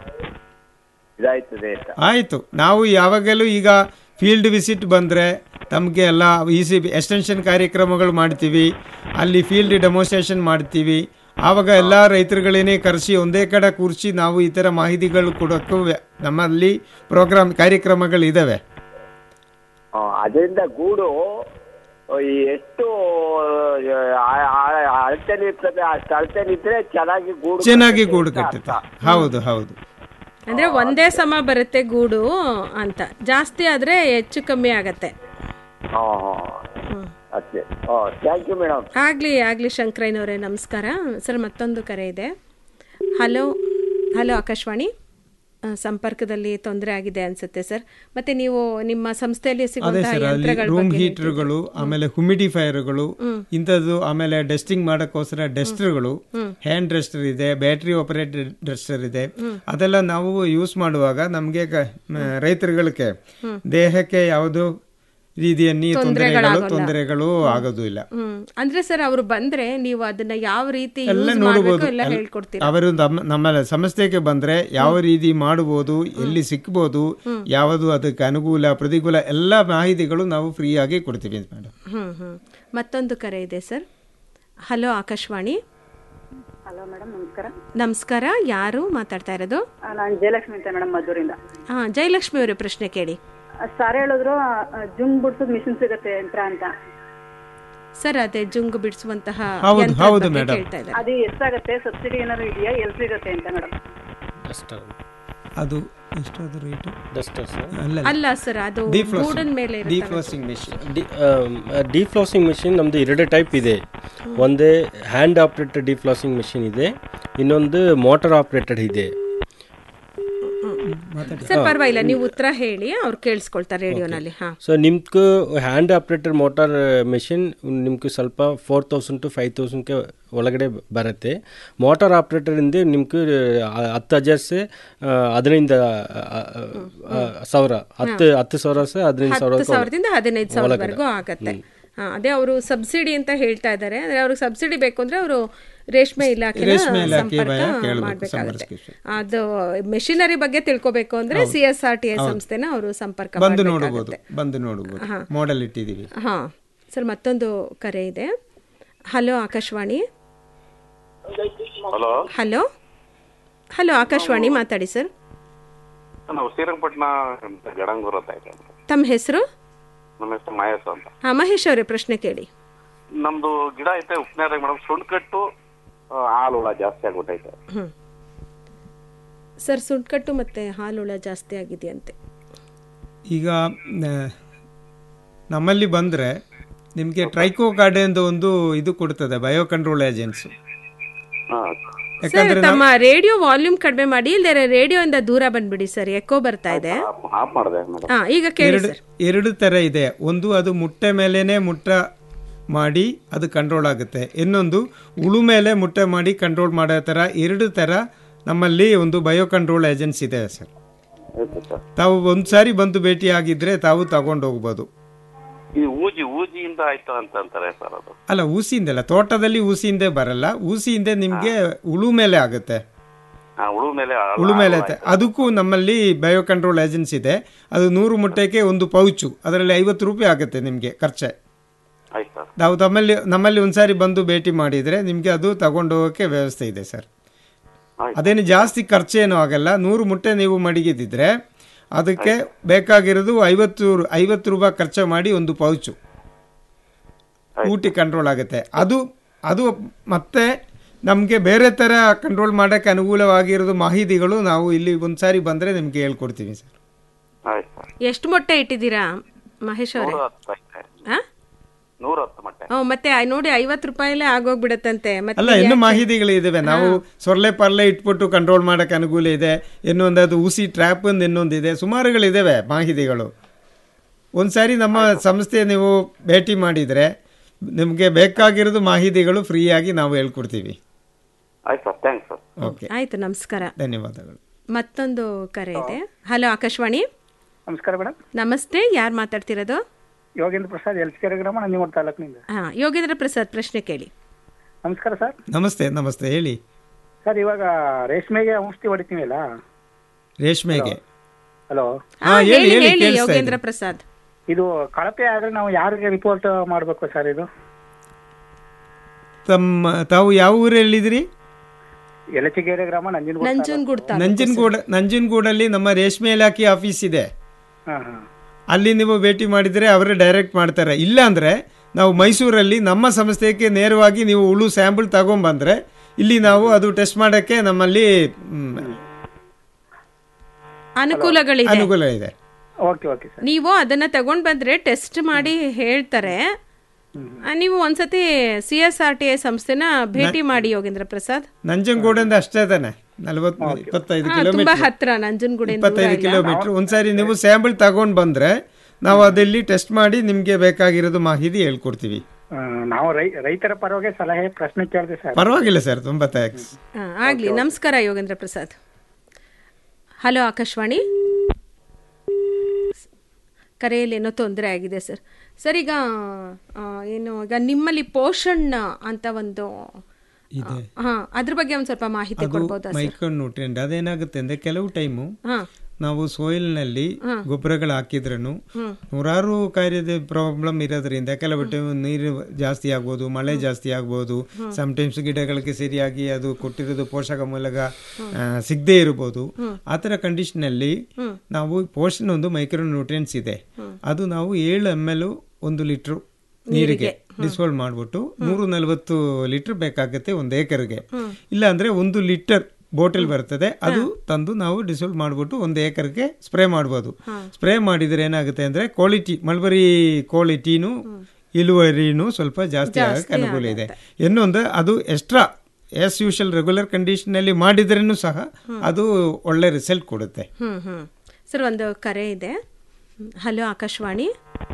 ಇದಾಯ್ತದೆ ಅಂತ ಆಯಿತು ನಾವು ಯಾವಾಗಲೂ ಈಗ ಫೀಲ್ಡ್ ವಿಸಿಟ್ ಬಂದರೆ ತಮಗೆ ಎಲ್ಲ ಇ ಸಿ ಬಿ ಎಕ್ಸ್ಟೆನ್ಷನ್ ಕಾರ್ಯಕ್ರಮಗಳು ಮಾಡ್ತೀವಿ ಅಲ್ಲಿ ಫೀಲ್ಡ್ ಡೆಮೋನ್ಸ್ಟ್ರೇಷನ್ ಮಾಡ್ತೀವಿ ಆವಾಗ ಎಲ್ಲ ರೈತರುಗಳೇನೇ ಕರೆಸಿ ಒಂದೇ ಕಡೆ ಕೂರಿಸಿ ನಾವು ಈ ಥರ ಮಾಹಿತಿಗಳು ಕೊಡೋಕ್ಕೂ ವ್ಯ- ನಮ್ಮಲ್ಲಿ ಪ್ರೋಗ್ರಾಮ್ ಕಾರ್ಯಕ್ರಮಗಳು ಇದ್ದಾವೆ ಆ, ಅದರಿಂದ ಗೂಡು ಈ ಎಷ್ಟು ಅಳತೆಲಿ ಇರ್ತದೆ ಅಷ್ಟು ಅಳತೆಲಿ ಇದ್ರೆ ಚೆನ್ನಾಗಿ ಗೂಡು ಚೆನ್ನಾಗಿ ಕಟ್ಟುತ್ತೆ ಗೂಡು ಅಂತ ಕಟ್ಟುತ್ತೆ ಅರ್ಥ. ಹೌದು ಹೌದು ಅಂದ್ರೆ ಒಂದೇ ಸಮ ಬರುತ್ತೆ ಗೂಡು ಅಂತ ಜಾಸ್ತಿ ಆದ್ರೆ ಹೆಚ್ಚು ಕಮ್ಮಿ ಆಗತ್ತೆ ಹಾ ಹಾ ಅಷ್ಟೇ ಥ್ಯಾಂಕ್ ಯು ಮೇಡಮ್ ಆಗ್ಲಿ ಆಗ್ಲಿ ಶಂಕರಯ್ಯನವರೇ ನಮಸ್ಕಾರ ಸರ್ ಮತ್ತೊಂದು ಕರೆ ಇದೆ ಹಲೋ ಹಲೋ ಆಕಾಶವಾಣಿ ಆ, ಸಂಪರ್ಕದಲ್ಲಿ ತೊಂದರೆ ಆಗಿದೆ ಅನ್ಸುತ್ತೆ ಸರ್ ಮತ್ತೆ ನೀವು ನಿಮ್ಮ ಸಂಸ್ಥೆಯಲ್ಲಿ ಅದೇ ಸಿಗುವಂತಹ ಸರ್ ಅಲ್ಲಿ ಯಂತ್ರಗಳ ರೂಮ್ ಬಗ್ಗೆ ಹೀಟರ್ಗಳು ಆಮೇಲೆ ಹುಮಿಡಿಫೈಯರ್ಗಳು ಇಂಥದ್ದು ಆಮೇಲೆ ಡಸ್ಟಿಂಗ್ ಮಾಡೋಕ್ಕೋಸ್ಕರ ಡಸ್ಟರ್ಗಳು ಹ್ಯಾಂಡ್ ಡಸ್ಟರ್ ಇದೆ ಬ್ಯಾಟ್ರಿ ಆಪರೇಟೆಡ್ ಡಸ್ಟರ್ ಇದೆ ಅದೆಲ್ಲ ನಾವು ಯೂಸ್ ಮಾಡುವಾಗ ನಮಗೆ ರೈತರುಗಳಿಗೆ ದೇಹಕ್ಕೆ ಯಾವುದೋ ರೀತಿಯಲ್ಲಿ ತೊಂದರೆಗಳು ತೊಂದ್ರೆಗಳಾಗಲ್ಲ. ತೊಂದರೆಗಳು ಆಗೋದು ಇಲ್ಲ ಹ್ಮ್ ಅಂದ್ರೆ ಸರ್ ಅವರು ಬಂದ್ರೆ ನೀವು ಅದನ್ನ ಯಾವ ರೀತಿ ಎಲ್ಲ ಯೂಸ್ ನೋಡಬಹುದು ಮಾಡಬೇಕು ಎಲ್ಲ ಹೇಳ್ಕೊಡ್ತೀರಾ ಅವರು ನಮ್ಮ ನಮ್ಮ ಸಂಸ್ಥೆಗೆ ಬಂದ್ರೆ ಯಾವ ರೀತಿ ಮಾಡಬಹುದು ಎಲ್ಲಿ ಸಿಕ್ಬೋದು ಯಾವುದು ಅದಕ್ಕೆ ಅನುಕೂಲ ಪ್ರತಿಕೂಲ ಎಲ್ಲ ಮಾಹಿತಿಗಳು ನಾವು ಫ್ರೀ ಆಗಿ ಕೊಡ್ತೀವಿ ಮೇಡಮ್ ಹ್ಮ್ ಹ್ಮ್ ಮತ್ತೊಂದು ಕರೆ ಇದೆ sir hello Akashvani hello madam ನಮಸ್ಕಾರ ನಮಸ್ಕಾರ ಯಾರು ಮಾತಾಡ್ತಾ ಇರೋದು ನಾನು ಜಯಲಕ್ಷ್ಮಿ ಅಂತ ಮೇಡಮ್ ಮದ್ದೂರಿಂದ ಹಾ ಜಯಲಕ್ಷ್ಮಿ ಅವರೇ ಪ್ರಶ್ನೆ ಕೇಳಿ ಸರ್ ಹೇಳಿದ್ರು ಆ, ಜುಂಗ್ ಬಿಡ್ಸೋದ್ ಮಿಷಿನ್ ಸಿಗತ್ತೆ ಯಂತ್ರ ಅಂತ ಸರ್ ಅದೇ ಜುಂಗು ಬಿಡಿಸುವಂತಹ ಹೌದು, ಯಂತ್ರದ ಹೌದು ಬಗ್ಗೆ madam. ಕೇಳ್ತಾ ಇದ್ದಾರೆ ಅದು ಎಷ್ಟಾಗತ್ತೆ ಸಬ್ಸಿಡಿ ಏನಾದ್ರು ಇದೆಯಾ ಎಲ್ಲಿ ಸಿಗತ್ತೆ ಅಂತ ಮೇಡಮ್ ಅದು ಎಷ್ಟು ಅದು ರೇಟ್ ಅಲ್ಲ ಸರ್ ಅದು ಗೂಡನ್ ಮೇಲೆ ಇರುತ್ತಲ್ಲ. ಡಿಫ್ಲಾಸಿಂಗ್ ಮಿಷಿನ್ ಡಿಫ್ಲಾಸಿಂಗ್ ಮಿಷಿನ್ ನಮ್ಮದು ಎರಡು ಟೈಪ್ ಇದೆ ಒಂದೇ ಹ್ಯಾಂಡ್ ಆಪ್ರೇಟೆಡ್ ಡಿಫ್ಲಾಸಿಂಗ್ ಮಿಷಿನ್ ಇದೆ ಇನ್ನೊಂದು ಮೋಟರ್ ಆಪ್ರೇಟೆಡ್ ಇದೆ ಸರ್ ಪರವಾಗಿಲ್ಲ ನೀವು ಉತ್ತರ ಹೇಳಿ ಅವ್ರು ಕೇಳಿಸ್ಕೊಳ್ತಾರೆ ರೇಡಿಯೋನಲ್ಲಿ ಹಾ ಸೊ ನಿಮ್ಗೆ ಹ್ಯಾಂಡ್ ಆಪ್ರೇಟರ್ ಮೋಟಾರ್ ಮೆಷಿನ್ ನಿಮ್ಗೆ ಸ್ವಲ್ಪ ಫೋರ್ ತೌಸಂಡ್ ಟು ಫೈವ್ ತೌಸಂಡ್ಗೆ ಒಳಗಡೆ ಬರುತ್ತೆ ಮೋಟಾರ್ ಆಪ್ರೇಟರಿಂದ ನಿಮ್ಗೆ ಹತ್ತು ಹಜಾರ್ ಸೆ ಹದಿನೈದು ಸಾವಿರ ಹತ್ತು ಹತ್ತು ಸಾವಿರ ಸೆ ಹದಿನೈದು ಹತ್ತು ಸಾವಿರ ಸಾವಿರದಿಂದ ಹದಿನೈದು ಸಾವಿರವರೆಗೂ ಆಗತ್ತೆ ಹಾ, ಅದೇ ಅವರು ಸಬ್ಸಿಡಿ ಅಂತ ಹೇಳ್ತಾ ಇದ್ದಾರೆ ಅಂದ್ರೆ ಅವ್ರಿಗೆ ಸಬ್ಸಿಡಿ ಬೇಕು ಅಂದ್ರೆ ಅವರು ರೇಷ್ಮೆ ಇಲಾಖೆ ರೇಷ್ಮೆ ಇಲಾಖೆ ಸಂಪರ್ಕ ಭಯ ಕೇಳ್ಬೇಕು, ಮಾಡ್ಬೇಕಾಗುತ್ತೆ ಸಂಪರ್ಕಿಸಿ. ಅದು ಮೆಷಿನರಿ ಬಗ್ಗೆ ತಿಳ್ಕೊಬೇಕು ಅಂದ್ರೆ ಹೌದು. C S R T I ಹೌದು. ಸಂಸ್ಥೆನ ಅವರು ಸಂಪರ್ಕ ಬಂದು ಮಾಡ್ಬೇಕಾಗುತ್ತೆ. ನೋಡಬಹುದು ಬಂದು ನೋಡಬಹುದು ಹಾ. ಮಾಡೆಲ್ ಇಟ್ಟಿದ್ದೀವಿ ಹಾ ಸರ್ ಮತ್ತೊಂದು ಕರೆ ಇದೆ hello Akashvani hello hello hello Akashvani ಮಾತಾಡಿ ಸರ್ ನಾವು ಶ್ರೀರಂಗಪಟ್ಟಣ ಗಡಂಗೂರ್ ಅಂತ ಇದೆ ತಮ್ಮ ಹೆಸರು ನಮ್ಮ ಹೆಸರು ಮಹೇಶ್ ಅಂತ ಹಾ ಮಹೇಶ್ ಅವರೇ ಪ್ರಶ್ನೆ ಕೇಳಿ ನಮ್ದು ಗಿಡ ಐತೆ ಉಪ್ನೇರಾಗ ಮೇಡಮ್ ಸುಂಡ್ ಕಟ್ಟು ಆ, ಹಾಲು ಹುಳ ಜಾಸ್ತಿ ಆಗ್ಬಿಟ್ಟೈತೆ ಹ್ಮ್ ಸರ್ ಸುಂಟ್ಕಟ್ಟು ಮತ್ತೆ ಹಾಲುಳ ಜಾಸ್ತಿ ಆಗಿದೆಯಂತೆ ಈಗ ನ- ನಮ್ಮಲ್ಲಿ ಬಂದರೆ ನಿಮಗೆ ಟ್ರೈಕೋ ಕಾರ್ಡೆ ಅಂತ ಒಂದು ಇದು ಕೊಡ್ತದೆ ಬಯೋ ಕಂಟ್ರೋಲ್ ಏಜೆನ್ಸಿ ಸರ್ ಯಾಕಂದ್ರೆ ತಮ್ಮ ರೇಡಿಯೋ ವಾಲ್ಯೂಮ್ ಕಡಿಮೆ ಮಾಡಿ ಇಲ್ದೇ ರೇಡಿಯೋ ಇಂದ ದೂರ ಬಂದ್ಬಿಡಿ ಸರ್ ಎಕೋ ಬರ್ತಾ ಇದೆ ಆಫ್ ಮಾಡಿದೆ ಮೇಡಮ್ ಹಾ ಈಗ ಕೇಳಿ ಎರಡು ಸರ್ ಎರಡು ಥರ ಇದೆ ಒಂದು ಅದು ಮುಟ್ಟೆ ಮೇಲೇನೆ ಮುಟ್ಟ ಮಾಡಿ ಅದು ಕಂಟ್ರೋಲ್ ಆಗುತ್ತೆ ಇನ್ನೊಂದು ಉಳು ಮೇಲೆ ಮುಟ್ಟೆ ಮಾಡಿ ಕಂಟ್ರೋಲ್ ಮಾಡೋ ಥರ ಎರಡು ಥರ ನಮ್ಮಲ್ಲಿ ಒಂದು ಬಯೋ ಕಂಟ್ರೋಲ್ ಏಜೆನ್ಸಿ ಇದೆ ಸರ್ ಆಯ್ತು ಸರ್ ತಾವು ಒಂದು ಸಾರಿ ಬಂದು ಭೇಟಿ ಆಗಿದ್ರೆ ತಾವು ತಗೊಂಡು ಹೋಗ್ಬೋದು ಈ ಊಜಿ ಊಜಿಯಿಂದ ಆಯ್ತು ಅಂತ ಅಂತಾರೆ ಸರ್ ಅದು ಅಲ್ಲ ಊಸಿಯಿಂದಲ್ಲ ತೋಟದಲ್ಲಿ ಊಸಿಯಿಂದೆ ಬರಲ್ಲ ಊಸಿಯಿಂದ ನಿಮಗೆ ಉಳು ಮೇಲೆ ಆಗುತ್ತೆ ಆ, ಉಳು ಮೇಲೆ ಹಾಲು- ಉಳು ಮೇಲೆ ಹಾಲು ಐತೆ ಅದಕ್ಕೂ ನಮ್ಮಲ್ಲಿ ಬಯೋ ಕಂಟ್ರೋಲ್ ಏಜೆನ್ಸಿ ಇದೆ ಅದು ನೂರು ಮುಟ್ಟೆಗೆ ಒಂದು ಪೌಚು ಅದರಲ್ಲಿ ಐವತ್ತು ರೂಪಾಯಿ ಆಗುತ್ತೆ ನಿಮಗೆ ಖರ್ಚೆ ಆಯ್ತು ಸರ್ ನಾವು ತಮ್ಮಲ್ಲಿ ನಮ್ಮಲ್ಲಿ ಒಂದ್ಸಾರಿ ಬಂದು ಭೇಟಿ ಮಾಡಿದರೆ ನಿಮಗೆ ಅದು ತಗೊಂಡು ಹೋಗೋಕ್ಕೆ ವ್ಯವಸ್ಥೆ ಇದೆ ಸರ್ ಅದೇನು ಜಾಸ್ತಿ ಖರ್ಚೇನು ಆಗಲ್ಲ ನೂರು ಮುಟ್ಟೆ ನೀವು ಮಡಗಿದ್ದಿದ್ರೆ ಅದಕ್ಕೆ ಬೇಕಾಗಿರೋದು ಐವತ್ತು ರು- ಐವತ್ತು ರೂಪಾಯಿ ಖರ್ಚು ಮಾಡಿ ಒಂದು ಪೌಚು ಊಟಿ ಕಂಟ್ರೋಲ್ ಆಗುತ್ತೆ ಅದು ಅದು ಮತ್ತೆ ನಮಗೆ ಬೇರೆ ಥರ ಕಂಟ್ರೋಲ್ ಮಾಡೋಕ್ಕೆ ಅನುಕೂಲವಾಗಿರೋದು ಮಾಹಿತಿಗಳು ನಾವು ಇಲ್ಲಿ ಒಂದ್ಸಾರಿ ಬಂದರೆ ನಿಮಗೆ ಹೇಳ್ಕೊಡ್ತೀವಿ ಸರ್ ಆಯ್ತು ಸರ್ ಎಷ್ಟು ಮೊಟ್ಟೆ ಇಟ್ಟಿದ್ದೀರಾ ಮಹೇಶ್ ಅವರೇ ನೂರ ಹತ್ತು ಐತೆ ಹಾ ನೂರ ಹತ್ತು ಮಟ್ಟೆ ಹ್ಮ್, ಮತ್ತೆ ಆ- ನೋಡಿ ಐವತ್ತು ರೂಪಾಯಿಲೇ ಆಗೋಗ್ಬಿಡತ್ತಂತೆ ಮತ್ತೆ ಅಲ್ಲ ಇನ್ನೂ ಮಾಹಿತಿಗಳು ಇದಾವೆ ನಾವು ಸೊರ್ಲೆ ಪರ್ಲೆ ಇಟ್ಬಿಟ್ಟು ಕಂಟ್ರೋಲ್ ಮಾಡೋಕ್ಕೆ ಅನುಕೂಲ ಇದೆ ಇನ್ನೊಂದು ಅದು ಉಸಿ ಟ್ರ್ಯಾಪ್ ಒಂದು ಇನ್ನೊಂದಿದೆ ಸುಮಾರುಗಳಿದ್ದಾವೆ ಮಾಹಿತಿಗಳು ಒಂದ್ಸಾರಿ ನಮ್ಮ ಸಂಸ್ಥೆ ನೀವು ಭೇಟಿ ಮಾಡಿದರೆ ನಿಮಗೆ ಬೇಕಾಗಿರೋದು ಮಾಹಿತಿಗಳು ಫ್ರೀಯಾಗಿ ನಾವು ಹೇಳ್ಕೊಡ್ತೀವಿ ಆಯ್ತು ಸರ್ ಥ್ಯಾಂಕ್ಸ್ ಸರ್ ಓಕೆ ಆಯ್ತು ನಮಸ್ಕಾರ ಧನ್ಯವಾದಗಳು ಮತ್ತೊಂದು ಕರೆ ಇದೆ ಹಲೋ ಆಕಾಶವಾಣಿ ನಮಸ್ಕಾರ ಮೇಡಮ್ ನಮಸ್ತೆ ಯಾರು ಮಾತಾಡ್ತಿರೋದು ಯೋಗೇಂದ್ರ ಪ್ರಸಾದ್ ಎಲ್ಸಿಕೆರೆ ಗ್ರಾಮ ನಂಜನಗೂಡು ತಾಲೂಕಿನಿಂದ ಹಾ ಯೋಗೇಂದ್ರ ಪ್ರಸಾದ್ ಪ್ರಶ್ನೆ ಕೇಳಿ ನಮಸ್ಕಾರ ಸರ್ ನಮಸ್ತೆ ನಮಸ್ತೆ ಹೇಳಿ ಸರ್ ಇವಾಗ ರೇಷ್ಮೆಗೆ ಔಷಧಿ ಹೊಡಿತೀವಲ್ಲ ರೇಷ್ಮೆಗೆ ಹಲೋ ಹಾ, ಹೇಳಿ, ಹೇಳಿ, ಹೇಳಿ ಕೇಳಿಸ್ತಾ ಯೋಗೇಂದ್ರ ಇದೆ. ಪ್ರಸಾದ್ ಇದು ಕಳಪೆ ಆದ್ರೆ ನಾವು ಯಾರಿಗೆ ರಿಪೋರ್ಟ್ ಮಾಡಬೇಕು ಸರ್ ಇದು ತಮ್ಮ ತಾವು ಯಾವ ಊರು ಹೇಳಿದಿರಿ ಎಲಚಿಗೆರೆ ಗ್ರಾಮ ನಂಜನಗೂಡು ನಂಜನಗೂಡು ನಂಜನಗೂಡ ನಂಜನಗೂಡಲ್ಲಿ ನಮ್ಮ ರೇಷ್ಮೆ ಇಲಾಖೆ ಆಫೀಸ್ ಇದೆ ಹಾ ಹಾ ಅಲ್ಲಿ ನೀವು ಭೇಟಿ ಮಾಡಿದರೆ ಅವರೇ ಡೈರೆಕ್ಟ್ ಮಾಡ್ತಾರೆ ಇಲ್ಲ ಅಂದರೆ ನಾವು ಮೈಸೂರಲ್ಲಿ ನಮ್ಮ ಸಂಸ್ಥೆಗೆ ನೇರವಾಗಿ ನೀವು ಉಳು ಸ್ಯಾಂಪಲ್ ತಗೊಂಬಂದ್ರೆ ಇಲ್ಲಿ ನಾವು ಅದು ಟೆಸ್ಟ್ ಮಾಡೋಕ್ಕೆ ನಮ್ಮಲ್ಲಿ ಮ್, ಅನುಕೂಲಗಳಿದೆ ಅನುಕೂಲ ಇದೆ ಓಕೆ ಓಕೆ ಸರ್ ನೀವು ಅದನ್ನ ತಗೊಂಡ್ ಬಂದ್ರೆ ಟೆಸ್ಟ್ ಮಾಡಿ ಹೇಳ್ತಾರೆ ಆ, ನೀವು ಒಂದ್ಸತಿ C S R T I ಸಂಸ್ಥೆನ ಭೇಟಿ ಮಾಡಿ ಯೋಗೇಂದ್ರ ಪ್ರಸಾದ್ ನಂಜನಗೂಡಿಂದ ಅಷ್ಟೇ ತಾನೆ ನಲವತ್ತು ಇಪ್ಪತ್ತೈದು ಹಾ, ತುಂಬಾ ಕಿಲೋಮೀಟರ್ ಹತ್ರ ನಂಜನಗೂಡಿಂದ ಇಪ್ಪತ್ತೈದು ಕಿಲೋಮೀಟರ್ ಒಂದ್ಸಾರಿ ನೀವು ಸ್ಯಾಂಪಲ್ ತಗೊಂಡು ಬಂದ್ರೆ ನಾವು ಅದಲ್ಲಿ ಟೆಸ್ಟ್ ಮಾಡಿ ನಿಮಗೆ ಬೇಕಾಗಿರೋದು ಮಾಹಿತಿ ಹೇಳ್ಕೊಡ್ತೀವಿ ಆ, ನಾವು ರೈ ರೈತರ ಪರವಾಗಿ ಸಲಹೆ ಪ್ರಶ್ನೆ ಕೇಳಿದೆ ಸರ್ ಪರವಾಗಿಲ್ಲ ಸರ್ ತುಂಬಾ ಥ್ಯಾಂಕ್ಸ್ ಹಾ, ಆಗ್ಲಿ ನಮಸ್ಕಾರ ಯೋಗೇಂದ್ರ ಪ್ರಸಾದ್ ಹಲೋ ಆಕಾಶವಾಣಿ ಕರೆಯಲ್ಲಿ ಏನೋ ತೊಂದರೆ ಆಗಿದೆ ಸರ್ ಸರ್ ಈಗ ಆ, ಏನು ಈಗ ನಿಮ್ಮಲ್ಲಿ ಪೋಷಣ್ ಅಂತ ಒಂದು ಇದೆ ಹಾ ಅದ್ರ ಬಗ್ಗೆ ಒಂದ್ ಸ್ವಲ್ಪ ಮಾಹಿತಿ ಅದು ಕೊಡ್ಬೋದಾ ಸರ್ ಮೈಕ್ರೋನ್ ನ್ಯೂಟ್ರಿಯೆಂಟ್ ಅದೇನಾಗುತ್ತೆ ಅಂದ್ರೆ ಕೆಲವು ಟೈಮು ಹಾ ನಾವು ಸೋಯಿಲ್ನಲ್ಲಿ ಹಾ. ಗೊಬ್ಬರಗಳು ಹಾಕಿದ್ರೂ ಹ್ಮ್. ನೂರಾರು ಕಾರ್ಯದ ಪ್ರಾಬ್ಲಮ್ ಇರೋದ್ರಿಂದ ಕೆಲವು ಟೈಮ್ ನೀರು ಜಾಸ್ತಿ ಆಗ್ಬೋದು ಮಳೆ ಜಾಸ್ತಿ ಆಗ್ಬೋದು ಟೈಮ್ಸ್ ಗಿಡಗಳಿಗೆ ಸರಿಯಾಗಿ ಅದು ಕೊಟ್ಟಿರೋದು ಪೋಷಕ ಮೂಲಕ ಆ, ಸಿಗದೇ ಇರ್ಬೋದು ಆ ಥರ ಕಂಡೀಷನಲ್ಲಿ ನಾವು ಪೋಷನ್ ಒಂದು ಮೈಕ್ರೋ ನ್ಯೂಟ್ರಿಯೆಂಟ್ಸ್ ಇದೆ ಅದು ನಾವು ಏಳು ಎಮ್ ಎಲ್ ಒಂದು ಲೀಟ್ರು ನೀರಿಗೆ ಡಿಸಾಲ್ವ್ ಮಾಡಿಬಿಟ್ಟು ನೂರ ನಲವತ್ತು ಲೀಟರ್ ಬೇಕಾಗುತ್ತೆ ಒಂದು ಏಕರ್ಗೆ ಇಲ್ಲ ಅಂದ್ರೆ ಒಂದು ಲೀಟರ್ ಬೋಟಲ್ ಬರ್ತದೆ ಅದು ತಂದು ನಾವು ಡಿಸಾಲ್ವ್ ಮಾಡಿಬಿಟ್ಟು ಒಂದು ಏಕರ್ಗೆ ಸ್ಪ್ರೇ ಮಾಡ್ಬೋದು ಸ್ಪ್ರೇ ಮಾಡಿದ್ರೆ ಏನಾಗುತ್ತೆ ಅಂದ್ರೆ ಕ್ವಾಲಿಟಿ ಮಲ್ಬರಿ ಕ್ವಾಲಿಟಿನೂ ಇಳುವರಿನೂ ಸ್ವಲ್ಪ ಜಾಸ್ತಿ ಆಗಕ್ಕೆ ಅನುಕೂಲ ಇದೆ ಇನ್ನೊಂದು ಅದು ಎಕ್ಸ್ಟ್ರಾ ಎಸ್ ಯೂಶಲ್ ರೆಗ್ಯುಲರ್ ಕಂಡೀಷನಲ್ಲಿ ಮಾಡಿದ್ರೂ ಸಹ ಅದು ಒಳ್ಳೆ ರಿಸಲ್ಟ್ ಕೊಡುತ್ತೆ ಹ್ಮ್ ಹ್ಮ್ ಸರ್ ಒಂದು ಕರೆ ಇದೆ hello Akashvani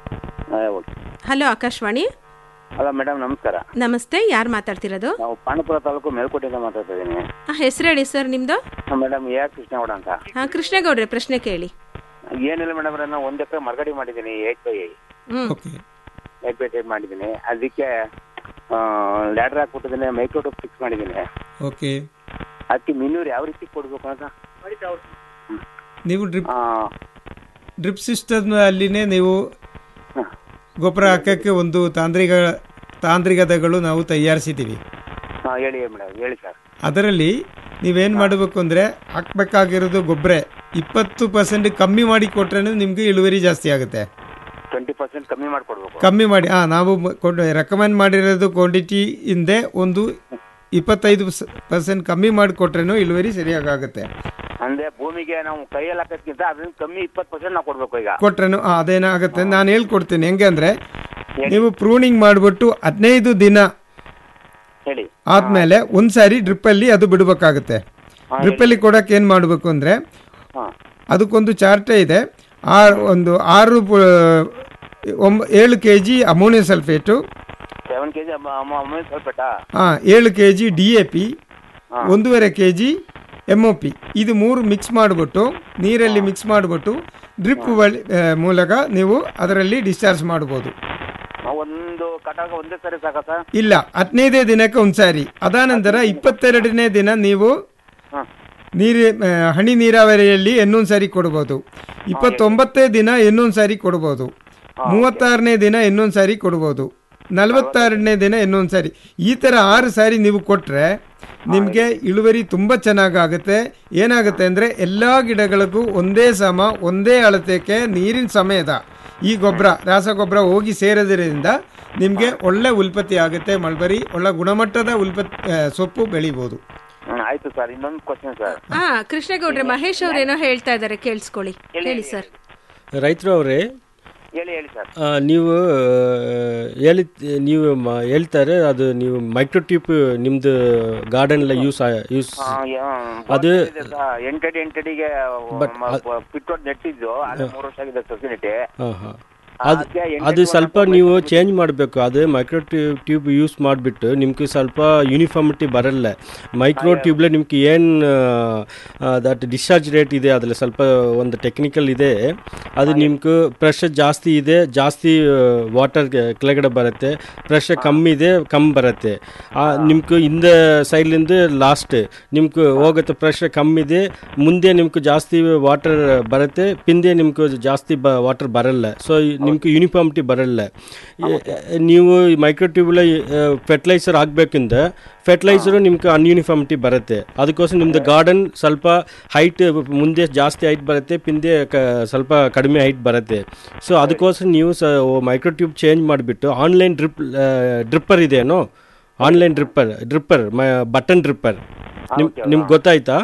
hello Akashvani hello madam ನಮಸ್ಕಾರ ನಮಸ್ತೆ ಯಾರು ಮಾತಾಡ್ತಿರೋದು ನಾವು ಪಾಂಡಪುರ ತಾಲೂಕು ಮೇಲ್ಕೋಟೆಯಿಂದ ಮಾತಾಡ್ತಾ ಇದ್ದೀನಿ ಹೆಸರು ಹೇಳಿ ಸರ್ ನಿಮ್ದು ಮೇಡಮ್ ಎ ಆರ್ ಕೃಷ್ಣಗೌಡ ಅಂತ ಹಾ ಕೃಷ್ಣೇಗೌಡ್ರೆ ಪ್ರಶ್ನೆ ಕೇಳಿ ಏನಿಲ್ಲ ಮೇಡಮ್ ನಾನು ಒಂದ್ ಎಕರೆ ಮರಗಡಿ ಮಾಡಿದ್ದೀನಿ ಏಟ್ ಬೈ ಹ್ಮ್ ಏಟ್ ಬೈ ಏಟ್ ಮಾಡಿದ್ದೀನಿ ಅದಕ್ಕೆ ಲ್ಯಾಡರ್ ಹಾಕ್ಬಿಟ್ಟಿದ್ದೀನಿ ಮೈಕ್ರೋಟೋಪ್ ಫಿಕ್ಸ್ ಮಾಡಿದ್ದೀನಿ ಓಕೆ ಅದಕ್ಕೆ ಮಿನ್ನೂರು ಯಾವ ರೀತಿ ಕೊಡ್ಬೇಕು ಅಂತ ನೀವು ಡ್ರಿಪ್ ಡ್ರಿಪ್ ಸಿಸ್ಟಮ್ ಅಲ್ಲಿನೇ ನೀವು ಗೊಬ್ಬರ ಹಾಕಕ್ಕೆ ಒಂದು ತಾಂತ್ರಿಕ ತಾಂತ್ರಿಕತೆಗಳು ನಾವು ತಯಾರಿಸಿದ್ದೀವಿ ಹಾ ಹೇಳಿ ಮೇಡಮ್ ಹೇಳಿ ಸರ್ ಅದರಲ್ಲಿ ನೀವೇನು ಮಾಡಬೇಕು ಅಂದರೆ ಹಾಕ್ಬೇಕಾಗಿರೋದು ಗೊಬ್ಬರ ಇಪ್ಪತ್ತು ಪರ್ಸೆಂಟ್ ಕಮ್ಮಿ ಮಾಡಿ ಕೊಟ್ರೆ ನಿಮಗೆ ಇಳುವರಿ ಜಾಸ್ತಿ ಆಗುತ್ತೆ ಟ್ವೆಂಟಿ ಪರ್ಸೆಂಟ್ ಕಮ್ಮಿ ಮಾಡ್ಕೊಡ್ಬೇಕು ಕಮ್ಮಿ ಮಾಡಿ ಹಾಂ ನಾವು ರೆಕಮೆಂಡ್ ಮಾಡಿರೋದು ಕ್ವಾಂಟಿಟಿ ಹಿಂದೆ ಒಂದು ಇಪ್ಪತ್ತೈದು ಪರ್ಸೆಂಟ್ ಕಮ್ಮಿ ಮಾಡಿ ಕೊಟ್ರೇನು ಇಳುವರಿ ಸರಿಯಾಗುತ್ತೆ ಅಂದ್ರೆ ಭೂಮಿಗೆ ನಾವು ಕೈಯಲ್ಲಿ ಹಾಕೋದ್ಕಿಂತ ಅದನ್ನ ಕಮ್ಮಿ ಇಪ್ಪತ್ತು ಪರ್ಸೆಂಟ್ ನಾವು ಕೊಡ್ಬೇಕು ಈಗ ಕೊಟ್ರೇನು ಆ, ಅದೇನಾಗುತ್ತೆ ನಾನು ಹೇಳ್ಕೊಡ್ತೀನಿ ಹೆಂಗೆ ಅಂದರೆ ನೀವು ಪ್ರೂನಿಂಗ್ ಮಾಡಿಬಿಟ್ಟು ಹದಿನೈದು ದಿನ ಹೇಳಿ ಆದ್ಮೇಲೆ ಒಂದು ಸಾರಿ ಡ್ರಿಪ್ಪಲ್ಲಿ ಅದು ಬಿಡಬೇಕಾಗುತ್ತೆ ಡ್ರಿಪ್ಪಲ್ಲಿ ಕೊಡಕ್ಕೆ ಏನು ಮಾಡಬೇಕು ಅಂದರೆ ಹಾ ಅದಕ್ಕೊಂದು ಚಾರ್ಟೇ ಇದೆ ಆ ಒಂದು ಆರು ಪ- ಒಂಬ ಏಳು K G ammonium sulphate seven KG amount ಸ್ವಲ್ಪ ಹಾಂ ಏಳು K G D A P ಒಂದೂವರೆ K G M O P ಇದು ಮೂರು ಮಿಕ್ಸ್ ಮಾಡಿಬಿಟ್ಟು ನೀರಲ್ಲಿ ಮಿಕ್ಸ್ ಮಾಡಿಬಿಟ್ಟು ಡ್ರಿಪ್ ಬಳಿ ಆ, ಮೂಲಕ ನೀವು ಅದರಲ್ಲಿ ಡಿಸ್ಚಾರ್ಜ್ ಮಾಡ್ಬೋದು ಒಂದು ಕಟಾಗ ಒಂದೇ ಸರಿ ಸಾಕ ಸರ್ ಇಲ್ಲ ಹದಿನೈದೇ ದಿನಕ್ಕೆ ಒಂದು ಸಾರಿ ಅದಾನಂತರ ಇಪ್ಪತ್ತೆರಡನೇ ದಿನ ನೀವು ಹಾ. ನೀರು ಆ, ಹನಿ ನೀರಾವರಿಯಲ್ಲಿ ಇನ್ನೊಂದು ಸಾರಿ ಕೊಡ್ಬೋದು ಇಪ್ಪತ್ತೊಂಬತ್ತನೇ ದಿನ ಇನ್ನೊಂದು ಸಾರಿ ಕೊಡ್ಬೋದು ಮೂವತ್ತಾರನೇ ದಿನ ಇನ್ನೊಂದು ಸಾರಿ ಕೊಡ್ಬೋದು ನಲವತ್ತಾರನೇ ದಿನ ಇನ್ನೊಂದು ಸಾರಿ ಈ ಥರ ಆರು ಸಾರಿ ನೀವು ಕೊಟ್ಟರೆ ನಿಮಗೆ ಇಳುವರಿ ತುಂಬ ಚೆನ್ನಾಗಾಗುತ್ತೆ ಏನಾಗುತ್ತೆ ಅಂದರೆ ಎಲ್ಲ ಗಿಡಗಳಿಗೂ ಒಂದೇ ಸಮ ಒಂದೇ ಅಳತೆಗೆ ನೀರಿನ ಸಮಯದ ಈ ಗೊಬ್ಬರ ರಾಸಗೊಬ್ಬರ ಹೋಗಿ ಸೇರೋದ್ರಿಂದ ನಿಮಗೆ ಒಳ್ಳೆ ಉಲ್ಪತ್ತಿ ಆಗುತ್ತೆ ಮಲ್ಬರಿ ಒಳ್ಳೆ ಗುಣಮಟ್ಟದ ಉಲ್ಪತ್ ಆ, ಸೊಪ್ಪು ಬೆಳಿಬೋದು ಹ್ಮ್ ಆಯ್ತು ಸರ್ ಇನ್ನೊಂದು ಕ್ವಶನ್ ಸರ್ ಹಾ ಕೃಷ್ಣೇಗೌಡ್ರೆ ಮಹೇಶ್ ಅವ್ರೇನೋ ಹೇಳ್ತಾ ಇದ್ದಾರೆ ಕೇಳಿಸ್ಕೊಳ್ಳಿ ಹೇಳಿ ಸರ್ ರೈತರು ಅವರೇ ಹೇಳಿ ಹೇಳಿ ಸರ್ ನೀವು ಹೇಳಿ ನೀವು ಮ- ಹೇಳ್ತಾರೆ ಅದು ನೀವು ಮೈಕ್ರೋಟ್ಯೂಬ್ ನಿಮ್ದು ಗಾರ್ಡನ್ ಎಲ್ಲ ಯೂಸ್ ಯೂಸ್ ಅದು ಎಂಟಡಿ ಎಂಟಡಿಗೆ But ಅ- ಪಿಟ್ಟೋಡ್ ನೆಟ್ಟಿದ್ದು ಅದು ಮೂರು ವರ್ಷ ಆಗಿದೆ ಫೆಸಿಲಿಟಿ ಹಾಂ ಹಾಂ ಅದು ಅದು ಸ್ವಲ್ಪ ನೀವು ಚೇಂಜ್ ಮಾಡಬೇಕು ಅದು ಮೈಕ್ರೋ ಟ್ಯೂಬ್ ಟ್ಯೂಬ್ ಯೂಸ್ ಮಾಡಿಬಿಟ್ಟು ನಿಮ್ಗೆ ಸ್ವಲ್ಪ ಯೂನಿಫಾರ್ಮಿಟಿ ಬರಲ್ಲ ಮೈಕ್ರೋ ಟ್ಯೂಬ್ಲೆ ನಿಮ್ಗೆ ಏನು ದಟ್ ಡಿಸ್ಚಾರ್ಜ್ ರೇಟ್ ಇದೆ ಅದ್ರಲ್ಲಿ ಸ್ವಲ್ಪ ಒಂದು ಟೆಕ್ನಿಕಲ್ ಇದೆ ಅದು ನಿಮ್ಗೆ ಪ್ರೆಷರ್ ಜಾಸ್ತಿ ಇದೆ ಜಾಸ್ತಿ ವಾಟರ್ ಕೆಳಗಡೆ ಬರುತ್ತೆ ಪ್ರೆಷರ್ ಕಮ್ಮಿ ಇದೆ ಕಮ್ಮಿ ಬರುತ್ತೆ ನಿಮ್ಗೆ ಹಿಂದ ಸೈಡ್ಲಿಂದ ಲಾಸ್ಟ್ ನಿಮ್ಗೆ ಹೋಗುತ್ತೆ ಪ್ರೆಷರ್ ಕಮ್ಮಿ ಇದೆ ಮುಂದೆ ನಿಮ್ಗೆ ಜಾಸ್ತಿ ವಾಟರ್ ಬರುತ್ತೆ ಪಿಂದೆ ನಿಮ್ಗೆ ಜಾಸ್ತಿ ಬ ವಾಟರ್ ಬರಲ್ಲ ಸೊ ನಿಮ್ಗೆ ಯೂನಿಫಾರ್ಮಿಟಿ ಬರಲ್ಲ ಈ- ನೀವು ಮೈಕ್ರೋಟ್ಯೂಬ್ಲ ಫರ್ಟಿಲೈಸರ್ ಹಾಕ್ಬೇಕಿಂದ ಫರ್ಟಿಲೈಸರು ನಿಮ್ಗೆ ಅನ್ಯೂನಿಫಾರ್ಮಿಟಿ ಬರುತ್ತೆ ಅದಕ್ಕೋಸ್ಕರ ನಿಮ್ದು ಗಾರ್ಡನ್ ಸ್ವಲ್ಪ ಹೈಟ್ ಮುಂದೆ ಜಾಸ್ತಿ ಹೈಟ್ ಬರುತ್ತೆ ಪಿಂದೆ ಕ ಸ್ವಲ್ಪ ಕಡಿಮೆ ಹೈಟ್ ಬರುತ್ತೆ ಸೊ ಅದಕ್ಕೋಸ್ಕರ ನೀವು ಸ ಮೈಕ್ರೋಟ್ಯೂಬ್ ಚೇಂಜ್ ಮಾಡಿಬಿಟ್ಟು ಆನ್ಲೈನ್ ಡ್ರಿಪ್ ಡ್ರಿಪ್ಪರ್ ಇದೆಯೇನೋ online dripper dripper button dripper ನಿಮ್ ನಿಮ್ಗೆ ಗೊತ್ತಾಯ್ತಾ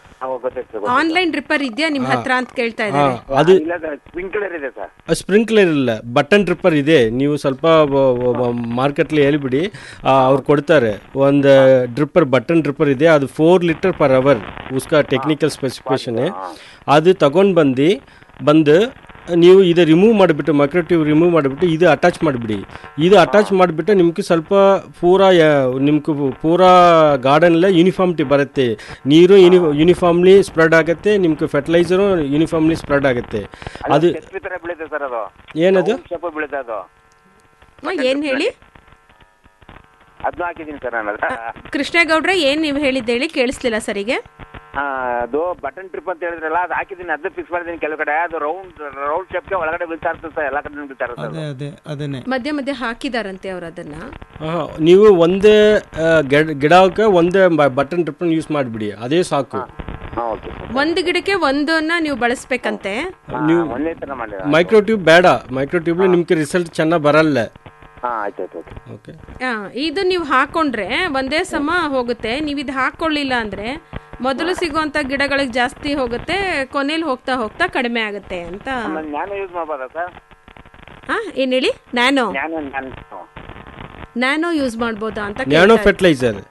ಆನ್ಲೈನ್ ಡ್ರಿಪ್ಪರ್ ಇದೆಯಾ ನಿಮ್ ಹತ್ರ ಅಂತ ಕೇಳ್ತಾ ಇದ್ದಾರೆ ಹಾ, ಅದು ಸ್ಪ್ರಿಂಕ್ಲರ್ ಇದೆ ಸರ್ ಸ್ಪ್ರಿಂಕ್ಲರ್ ಇಲ್ಲ ಬಟನ್ ಡ್ರಿಪ್ಪರ್ ಇದೆ ನೀವು ಸ್ವಲ್ಪ ಮಾರ್ಕೆಟ್ಲಿ ಹೇಳಿಬಿಡಿ ಅವ್ರು ಕೊಡ್ತಾರೆ ಒಂದು ಡ್ರಿಪ್ಪರ್ ಬಟನ್ ಡ್ರಿಪ್ಪರ್ ಇದೆ ಅದು ಫೋರ್ ಲೀಟರ್ ಪರ್ ಅವರ್ ಉಸ್ಕಾ ಟೆಕ್ನಿಕಲ್ ಸ್ಪೆಸಿಫಿಕೇಶನ್ ಅದು ತಗೊಂಡು ಬಂದು ಬಂದು ನೀವು ಇದು ರಿಮೂವ್ ಮಾಡಿಬಿಟ್ಟು ಮೈಕ್ರೋಟ್ಯೂಬ್ ರಿಮೂವ್ ಮಾಡಿಬಿಟ್ಟು ಇದು ಅಟ್ಯಾಚ್ ಮಾಡಿಬಿಡಿ ಇದು ಅಟ್ಯಾಚ್ ಮಾಡಿಬಿಟ್ಟು ನಿಮ್ಗೆ ಸ್ವಲ್ಪ ಪೂರಾ ನಿಮ್ಗೆ ಪೂರಾ ಗಾರ್ಡನ್ಲೆ ಯೂನಿಫಾರ್ಮಿಟಿ ಬರುತ್ತೆ ನೀರು ಯೂನಿ ಯೂನಿಫಾರ್ಮ್ಲಿ ಸ್ಪ್ರೆಡ್ ಆಗುತ್ತೆ ನಿಮ್ಗೆ ಫರ್ಟಿಲೈಸರು ಯೂನಿಫಾರ್ಮ್ಲಿ ಸ್ಪ್ರೆಡ್ ಆಗುತ್ತೆ ಅದು ಎಸ್ಪಿ ತರ ಬೆಳೀತೆ ಸರ್ ಅದು ಏನದು ಶೇಪ್ ಬೀಳುತ್ತೆ ಅದು ಮ, ಏನ್ ಹೇಳಿ ಅದನ್ನ ಹಾಕಿದ್ದೀನಿ ಸರ್ ನಾನು ಅದ್ರ ಕೃಷ್ಣೇಗೌಡ್ರೆ ಏನ್ ನೀವು ಹೇಳಿದ್ದು ಹೇಳಿ ಕೇಳಿಸ್ಲಿಲ್ಲ ಸರಿಗೆ ಆ, ಅದು ಬಟನ್ ಟ್ರಿಪ್ ಅಂತ ಹೇಳಿದ್ರಲ್ಲ ಅದು ಹಾಕಿದ್ದೀನಿ ಅದನ್ನ ಫಿಕ್ಸ್ ಮಾಡಿದ್ದೀನಿ ಕೆಲವು ಕಡೆ ಅದು ರೌಂಡ್ ರೌಂಡ್ ಶೇಪ್ಗೆ ಒಳಗಡೆ ಬೀಳ್ತಾ ಇರ್ತದೆ ಸರ್ ಎಲ್ಲ ಕಡೆ ಬೀಳ್ತಾ ಇರ್ತದೆ ಅದು. ಅದೇ ಅದೇ ಅದನ್ನೇ ಮಧ್ಯೆ ಮಧ್ಯೆ ಹಾಕಿದಾರಂತೆ ಅವ್ರು ಅದನ್ನ ಆ, ನೀವು ಒಂದೇ ಆ, ಗಿಡ ಗಿಡಕ್ಕೆ ಒಂದೇ ಬಟನ್ ಡ್ರಿಪ್ ಯೂಸ್ ಮಾಡಿಬಿಡಿ ಅದೇ ಸಾಕು ಹಾ ಓಕೆ ಒಂದು ಗಿಡಕ್ಕೆ ಒಂದನ್ನ ನೀವು ಬಳಸ್ಬೇಕಂತೆ ನೀವು ಒಂದೇ ತರ ಮಾಡಿ ಮೈಕ್ರೋಟ್ಯೂಬ್ ಬೇಡ ಮೈಕ್ರೋಟ್ಯೂಬ್ಲಿ ನಿಮ್ಗೆ ರಿಸಲ್ಟ್ ಚೆನ್ನಾಗಿ ಬರಲ್ಲ ಹಾ ಆಯ್ತು ಆಯ್ತು ಓಕೆ ಓಕೆ ಆ, ಇದು ನೀವು ಹಾಕೊಂಡ್ರೆ ಒಂದೇ ಸಮ ಹೋಗುತ್ತೆ ನೀವು ಇದು ಹಾಕೊಳ್ಳಿಲ್ಲ ಅಂದ್ರೆ ಮೊದಲು ಸಿಗುವಂತ ಗಿಡಗಳಿಗೆ ಜಾಸ್ತಿ ಹೋಗುತ್ತೆ ಕೊನೆಯಲ್ಲಿ ಹೋಗ್ತಾ ಹೋಗ್ತಾ ಕಡಿಮೆ ಆಗುತ್ತೆ ಅಂತ ನ್ಯಾನೋ ಯೂಸ್ ಮಾಡ್ಬೋದಾ ಸರ್ ಹಾ ಏನ್ ಹೇಳಿ nano nano nano nano use ಮಾಡ್ಬೋದಾ ಅಂತ ನ್ಯಾನೋ ಕೇಳ್ತಾ ಇದ್ದಾರೆ. ಫರ್ಟಿಲೈಸರ್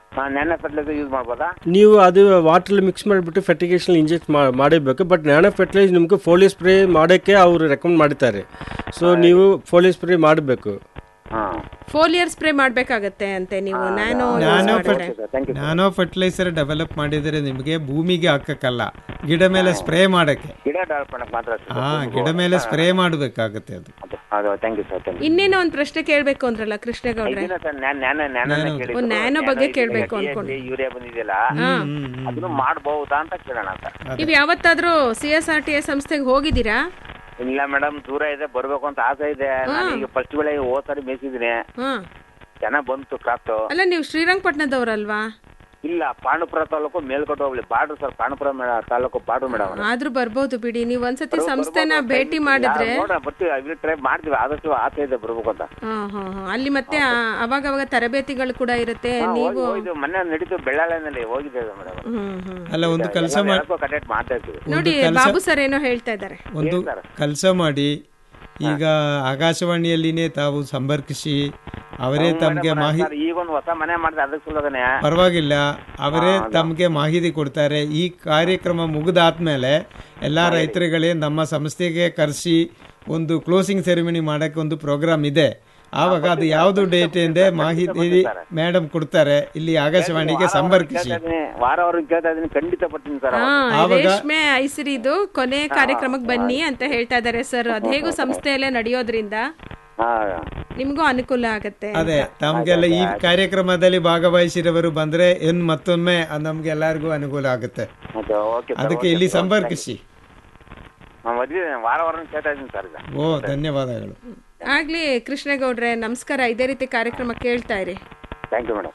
ನ್ಯಾನೋ ಫರ್ಟಿಲೈಸರ್ ಯೂಸ್ ಮಾಡ್ಬೋದಾ ನೀವು ಅದು ವಾಟ್ರಲ್ಲಿ ಮಿಕ್ಸ್ ಮಾಡಿಬಿಟ್ಟು ಫೆರ್ಟಿಗೇಷನ್ ಇಂಜೆಕ್ಟ್ ಮಾಡಬೇಕು ಬಟ್ ನ್ಯಾನೋ ಫರ್ಟಿಲೈಸ್ ನಿಮಗೆ ಫೋಲಿಯೋ ಸ್ಪ್ರೇ ಮಾಡೋಕ್ಕೆ ಅವರು ರೆಕಮೆಂಡ್ ಮಾಡಿದ್ದಾರೆ ಸೊ ನೀವು ಫೋಲಿಯೋ ಸ್ಪ್ರೇ ಮಾಡಬೇಕು ಫೋಲಿಯರ್ ಸ್ಪ್ರೇ ಮಾಡಬೇಕಾಗತ್ತೆ ಅಂತೆ ನೀವು ನ್ಯಾನೋ ನ್ಯಾನೋ ಫರ್ಟ್ ನ್ಯಾನೋ ಫರ್ಟಿಲೈಸರ್ ಡೆವಲಪ್ ಮಾಡಿದರೆ ನಿಮಗೆ ಭೂಮಿಗೆ ಹಾಕಕ್ಕಲ್ಲ ಗಿಡ ಮೇಲೆ ಸ್ಪ್ರೇ ಮಾಡಕ್ಕೆ ಗಿಡ ಡೆವಲಪ್ ಮಾಡಕ್ ಮಾತ್ರ ಅಷ್ಟೇ ಹಾ ಗಿಡ ಮೇಲೆ ಸ್ಪ್ರೇ ಮಾಡಬೇಕಾಗತ್ತೆ ಅದು ಅದು thank you sir thank you ಇನ್ನೇನೋ ಒಂದು ಪ್ರಶ್ನೆ ಕೇಳಬೇಕು ಅಂದ್ರಲ್ಲ ಕೃಷ್ಣೇಗೌಡ್ರೆ ಇದನ್ನ ಸರ್ ನ್ಯಾನ್ ನ್ಯಾನೋ ನ್ಯಾನೋ ಓ, ನ್ಯಾನೋ ಬಗ್ಗೆ ಕೇಳ್ಬೇಕು ಅನ್ಕೊಂಡೆ. ಯೂರಿಯಾ ಬಂದಿದೆಯಲ್ಲ ಅದನ್ನು ಮಾಡಬಹುದಾ ಅಂತ ಕೇಳೋಣ ಅಂತ ನೀವು ಯಾವತ್ತಾದ್ರೂ C S R T A ಸಂಸ್ಥೆಗೆ ಹೋಗಿದ್ದೀರಾ ಇಲ್ಲ ಮೇಡಮ್ ದೂರ ಇದೆ ಬರ್ಬೇಕು ಅಂತ ಆಸೆ ಇದೆ ನಾನು ಈಗ ಫಸ್ಟ್ ಬೆಳೆ ಹೋದ್ ಸಾರಿ ಮೇಯಿಸಿದ್ದೀನಿ ಹಾ ಚೆನ್ನಾಗ್ ಬಂತು ಕ್ರಾಫ್ಟ್ ಅಲ್ಲ ನೀವು ಶ್ರೀರಂಗಪಟ್ಟಣದವ್ರಲ್ವಾ ಇಲ್ಲ ಪಾಂಡುಪುರ ತಾಲೂಕು ಮೇಲ್ಕೋಟೆ ಹೋಗ್ಲಿ ಬಾರ್ಡ್ರು ಸರ್ ಪಾಂಡುಪುರ ಮೇ- ತಾಲೂಕು ಬಾರ್ಡ್ರು ಮೇಡಮ್ ಆದ್ರೂ ಬರ್ಬೋದು ಬಿಡಿ ನೀವು ಒಂದ್ಸತಿ ಸಂಸ್ಥೆನ ಭೇಟಿ ಮಾಡಿದ್ರೆ ನೋಡ್ರ ಬರ್ತೀವಿ ಅಲ್ಲಿ ಟ್ರೈ ಮಾಡ್ತೀವಿ ಆದಷ್ಟು ಆಸೆ ಇದೆ ಬರ್ಬೇಕು ಅಂತ ಹಾ ಹಾ ಹಾ ಅಲ್ಲಿ ಮತ್ತೆ ಆ- ಅವಾಗ ಅವಾಗ ತರಬೇತಿಗಳು ಕೂಡ ಇರುತ್ತೆ ಹಾ, ನೀವು ಹೋಗಿ- ಹೋಗಿದ್ದು ಮೊನ್ನೆ ನಡೀತು ಬೆಳ್ಳಾಲೆನಲ್ಲಿ ಹೋಗಿದ್ದೇವೆ ಮೇಡಮ್ ಹ್ಮ್ ಹ್ಮ್ ಅಲ್ಲ ಒಂದು ಕೆಲಸ ಮಾಡಿ ಕಂಡಕ್ಟ್ ಮಾಡ್ತಾ ಇರ್ತೀವಿ ನೋಡಿ ಬಾಬು ಸರ್ ಏನೋ ಹೇಳ್ತಾ ಇದ್ದಾರೆ ಒಂದು ಕೆಲಸ ಮಾಡಿ ಈಗ ಆಕಾಶವಾಣಿಯಲ್ಲಿನೇ ತಾವು ಸಂಪರ್ಕಿಸಿ ಅವರೇ ತಮಗೆ ಮಾಹಿತಿ ಸರ್ ಈಗ ಒಂದು ಹೊಸ ಮನೆ ಮಾಡಿದೆ ಅದಕ್ಕೆ ಸುಲಭನೆ ಪರವಾಗಿಲ್ಲ ಅವರೇ ತಮಗೆ ಮಾಹಿತಿ ಕೊಡ್ತಾರೆ ಈ ಕಾರ್ಯಕ್ರಮ ಮುಗಿದಾದ್ಮೇಲೆ ಎಲ್ಲ ರೈತರುಗಳೇ ನಮ್ಮ ಸಂಸ್ಥೆಗೆ ಕರೆಸಿ ಒಂದು ಕ್ಲೋಸಿಂಗ್ ಸೆರೆಮನಿ ಮಾಡಕ್ಕೆ ಒಂದು ಪ್ರೋಗ್ರಾಮ್ ಇದೆ ಆವಾಗ ಅದು ಯಾವುದು ಡೇಟ್ ಎಂದೇ ಮಾಹಿತಿ ಮೇಡಮ್ ಕೊಡ್ತಾರೆ ಇಲ್ಲಿ ಆಕಾಶವಾಣಿಗೆ ಸಂಪರ್ಕಿಸಿ ವಾರ ಅವ್ರಿಗೆ ಕೇಳ್ತಾ ಇದೀನಿ ಖಂಡಿತ ಬರ್ತೀನಿ ಸರ್ ಹಾ ಆವಾಗ- ರೇಷ್ಮೆ ಐಸಿರಿದು ಕೊನೆ ಕಾರ್ಯಕ್ರಮಕ್ಕೆ ಬನ್ನಿ ಅಂತ ಹೇಳ್ತಾ ಇದ್ದಾರೆ ಸರ್ ಅದು ಹೇಗೂ ಸಂಸ್ಥೆಯಲ್ಲೇ ನಡೆಯೋದ್ರಿಂದ ನಿಮ್ಗೂ ಅನುಕೂಲ ಆಗತ್ತೆ ಅದೇ ತಮ್ಗೆಲ್ಲ ಈ ಕಾರ್ಯಕ್ರಮದಲ್ಲಿ ಭಾಗವಹಿಸಿದವರು ಬಂದ್ರೆ ಏನ್ ಮತ್ತೊಮ್ಮೆ ನಮ್ಗೆ ಎಲ್ಲರಿಗೂ ಅನುಕೂಲ ಆಗುತ್ತೆ ಓಕೆ ಅದಕ್ಕೆ ಇಲ್ಲಿ ಸಂಪರ್ಕಿಸಿ ಮದ್ವೆ ವಾರ ವಾರ ಕೇಳ್ತಾ ಇದೀನಿ ಸರ್ ಈಗ ಓ ಧನ್ಯವಾದಗಳು ಆಗ್ಲಿ ಕೃಷ್ಣೇಗೌಡ್ರೆ ನಮಸ್ಕಾರ ಇದೇ ರೀತಿ ಕಾರ್ಯಕ್ರಮ ಕೇಳ್ತಾ ಇರಿ ಥ್ಯಾಂಕ್ ಯು ಮೇಡಮ್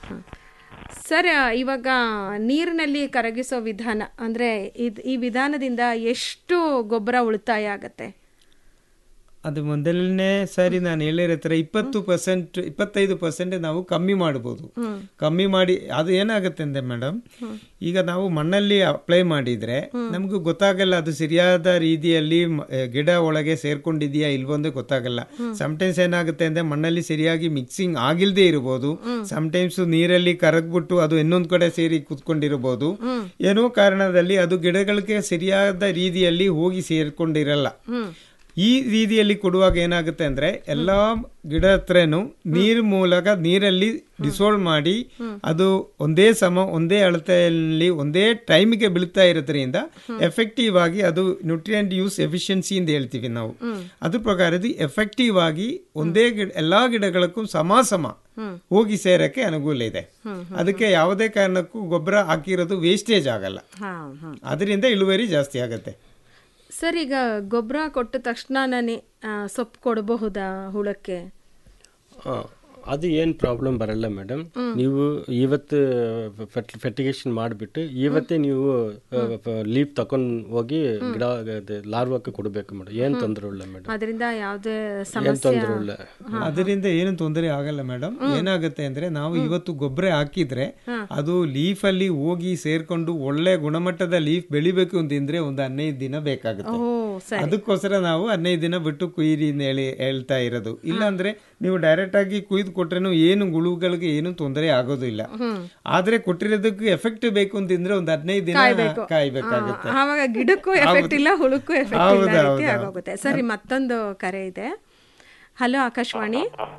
ಸರ್ ಇವಾಗ ನೀರಿನಲ್ಲಿ ಕರಗಿಸೋ ವಿಧಾನ ಅಂದ್ರೆ ಇದ್ ಈ ವಿಧಾನದಿಂದ ಎಷ್ಟು ಗೊಬ್ಬರ ಉಳಿತಾಯ ಆಗತ್ತೆ ಅದು ಮೊದಲನೇ ಸಾರಿ ನಾನು ಹೇಳಿರೋ ಥರ ಇಪ್ಪತ್ತು ಪರ್ಸೆಂಟ್ ಇಪ್ಪತ್ತೈದು ಪರ್ಸೆಂಟ್ ನಾವು ಕಮ್ಮಿ ಮಾಡ್ಬೋದು ಹ್ಮ್. ಕಮ್ಮಿ ಮಾಡಿ ಅದು ಏನಾಗುತ್ತೆ ಅಂದ್ರೆ ಮೇಡಮ್ ಈಗ ನಾವು ಮಣ್ಣಲ್ಲಿ ಅಪ್ಲೈ ಮಾಡಿದ್ರೆ ನಮ್ಗೆ ಗೊತ್ತಾಗಲ್ಲ ಅದು ಸರಿಯಾದ ರೀತಿಯಲ್ಲಿ ಮ- ಆ, ಗಿಡ ಒಳಗೆ ಸೇರ್ಕೊಂಡಿದೆಯಾ ಇಲ್ವೊಂದೇ ಗೊತ್ತಾಗಲ್ಲ ಸಮಟೈಮ್ಸ್ ಏನಾಗುತ್ತೆ ಅಂದ್ರೆ ಮಣ್ಣಲ್ಲಿ ಸರಿಯಾಗಿ ಮಿಕ್ಸಿಂಗ್ ಆಗಿಲ್ದೇ ಇರಬಹುದು ಸಮಟೈಮ್ಸ್ ನೀರಲ್ಲಿ ಕರಗ್ಬಿಟ್ಟು ಅದು ಇನ್ನೊಂದ್ ಕಡೆ ಸೇರಿ ಕುತ್ಕೊಂಡಿರಬಹುದು ಏನೋ ಕಾರಣದಲ್ಲಿ ಅದು ಗಿಡಗಳಿಗೆ ಸರಿಯಾದ ರೀತಿಯಲ್ಲಿ ಹೋಗಿ ಸೇರ್ಕೊಂಡಿರಲ್ಲ ಈ ರೀತಿಯಲ್ಲಿ ಕೊಡುವಾಗ ಏನಾಗುತ್ತೆ ಅಂದ್ರೆ ಎಲ್ಲಾ ಗಿಡ ಹತ್ರನು ನೀರ್ ಮೂಲಕ ನೀರಲ್ಲಿ ಡಿಸೋಲ್ವ್ ಮಾಡಿ ಅದು ಒಂದೇ ಸಮ ಒಂದೇ ಅಳತೆಯಲ್ಲಿ ಒಂದೇ ಟೈಮಿಗೆ ಬೀಳ್ತಾ ಇರೋದ್ರಿಂದ ಎಫೆಕ್ಟಿವ್ ಆಗಿ ಅದು ನ್ಯೂಟ್ರಿಯೆಂಟ್ ಯೂಸ್ ಎಫಿಷಿಯನ್ಸಿ ಅಂತ ಹೇಳ್ತೀವಿ ನಾವು ಅದ್ರ ಪ್ರಕಾರ ಇದು ಎಫೆಕ್ಟಿವ್ ಆಗಿ ಒಂದೇ ಗಿಡ ಎಲ್ಲಾ ಗಿಡಗಳಕ್ಕೂ ಸಮ ಸಮ ಹೋಗಿ ಸೇರಕ್ಕೆ ಅನುಕೂಲ ಇದೆ ಅದಕ್ಕೆ ಯಾವುದೇ ಕಾರಣಕ್ಕೂ ಗೊಬ್ಬರ ಹಾಕಿರೋದು ವೇಸ್ಟೇಜ್ ಆಗಲ್ಲ ಹಾ ಹಾ ಅದರಿಂದ ಇಳುವರಿ ಜಾಸ್ತಿ ಆಗುತ್ತೆ ಸರ್ ಈಗ ಗೊಬ್ಬರ ಕೊಟ್ಟ ತಕ್ಷಣನೇ ಸೊಪ್ಪು ಕೊಡಬಹುದಾ ಹುಳಕ್ಕೆ ಆ, ಅದು ಏನು ಪ್ರಾಬ್ಲಮ್ ಬರಲ್ಲ ಮೇಡಮ್ ನೀವು ಇವತ್ತು ಫೆರ್ಟಿಗೇಷನ್ ಮಾಡಿಬಿಟ್ಟು ಇವತ್ತೇ ನೀವು ಲೀವ್ ತಗೊಂಡು ಹೋಗಿ ಗಿಡ ಲಾರ್ವಕ್ಕೆ ಕೊಡಬೇಕು ಮೇಡಮ್ ಏನು ತೊಂದರೆ ಇಲ್ಲ ಮೇಡಮ್ ಅದರಿಂದ ಯಾವುದೇ ಏನು ಸಮಸ್ಯೆ ತೊಂದರೆ ಇಲ್ಲ ಅದರಿಂದ ಏನು ತೊಂದರೆ ಆಗಲ್ಲ ಮೇಡಮ್ ಏನಾಗುತ್ತೆ ಅಂದ್ರೆ ನಾವು ಇವತ್ತು ಗೊಬ್ಬರ ಹಾಕಿದ್ರೆ ಅದು ಲೀಫ್ ಅಲ್ಲಿ ಹೋಗಿ ಸೇರ್ಕೊಂಡು ಒಳ್ಳೆ ಗುಣಮಟ್ಟದ ಲೀಫ್ ಬೆಳಿಬೇಕು ಅಂತಂದ್ರೆ ಒಂದು ಹದಿನೈದು ದಿನ ಬೇಕಾಗುತ್ತೆ ಓ ಸರಿ ಅದಕ್ಕೋಸ್ಕರ ನಾವು ಹದಿನೈದು ದಿನ ಬಿಟ್ಟು ಕುಯ್ಯಿರಿ ಅಂತ ಹೇಳಿ ಹೇಳ್ತಾ ಇರೋದು ಇಲ್ಲ ನೀವು ಡೈರೆಕ್ಟ್ ಆಗಿ ಕುಯ್ದು ಕೊಟ್ರೇನು ಏನು ಗುಳುಗಳಿಗೆ ಏನು ತೊಂದರೆ ಆಗೋದಿಲ್ಲ ಆದ್ರೆ ಕೊಟ್ಟಿರೋದಕ್ಕೆ ಎಫೆಕ್ಟ್ ಬೇಕು ಅಂತಂದ್ರೆ ಒಂದು ಹದಿನೈದು ದಿನ ಕಾಯ್ಬೇಕು. ಕಾಯ್ಬೇಕಾಗುತ್ತೆ ಆ, ಆವಾಗ ಗಿಡಕ್ಕೂ ಎಫೆಕ್ಟ್ ಇಲ್ಲ ಹುಳಕ್ಕೂ ಎಫೆಕ್ಟ್ ಹೌದು, ಇಲ್ಲ ಹೌದು, ರೀತಿ ಹೌದು. ಆಗೋಗುತ್ತೆ ಸರಿ ಮತ್ತೊಂದು ಕರೆ ಇದೆ ಹಲೋ ಆಕಾಶವಾಣಿ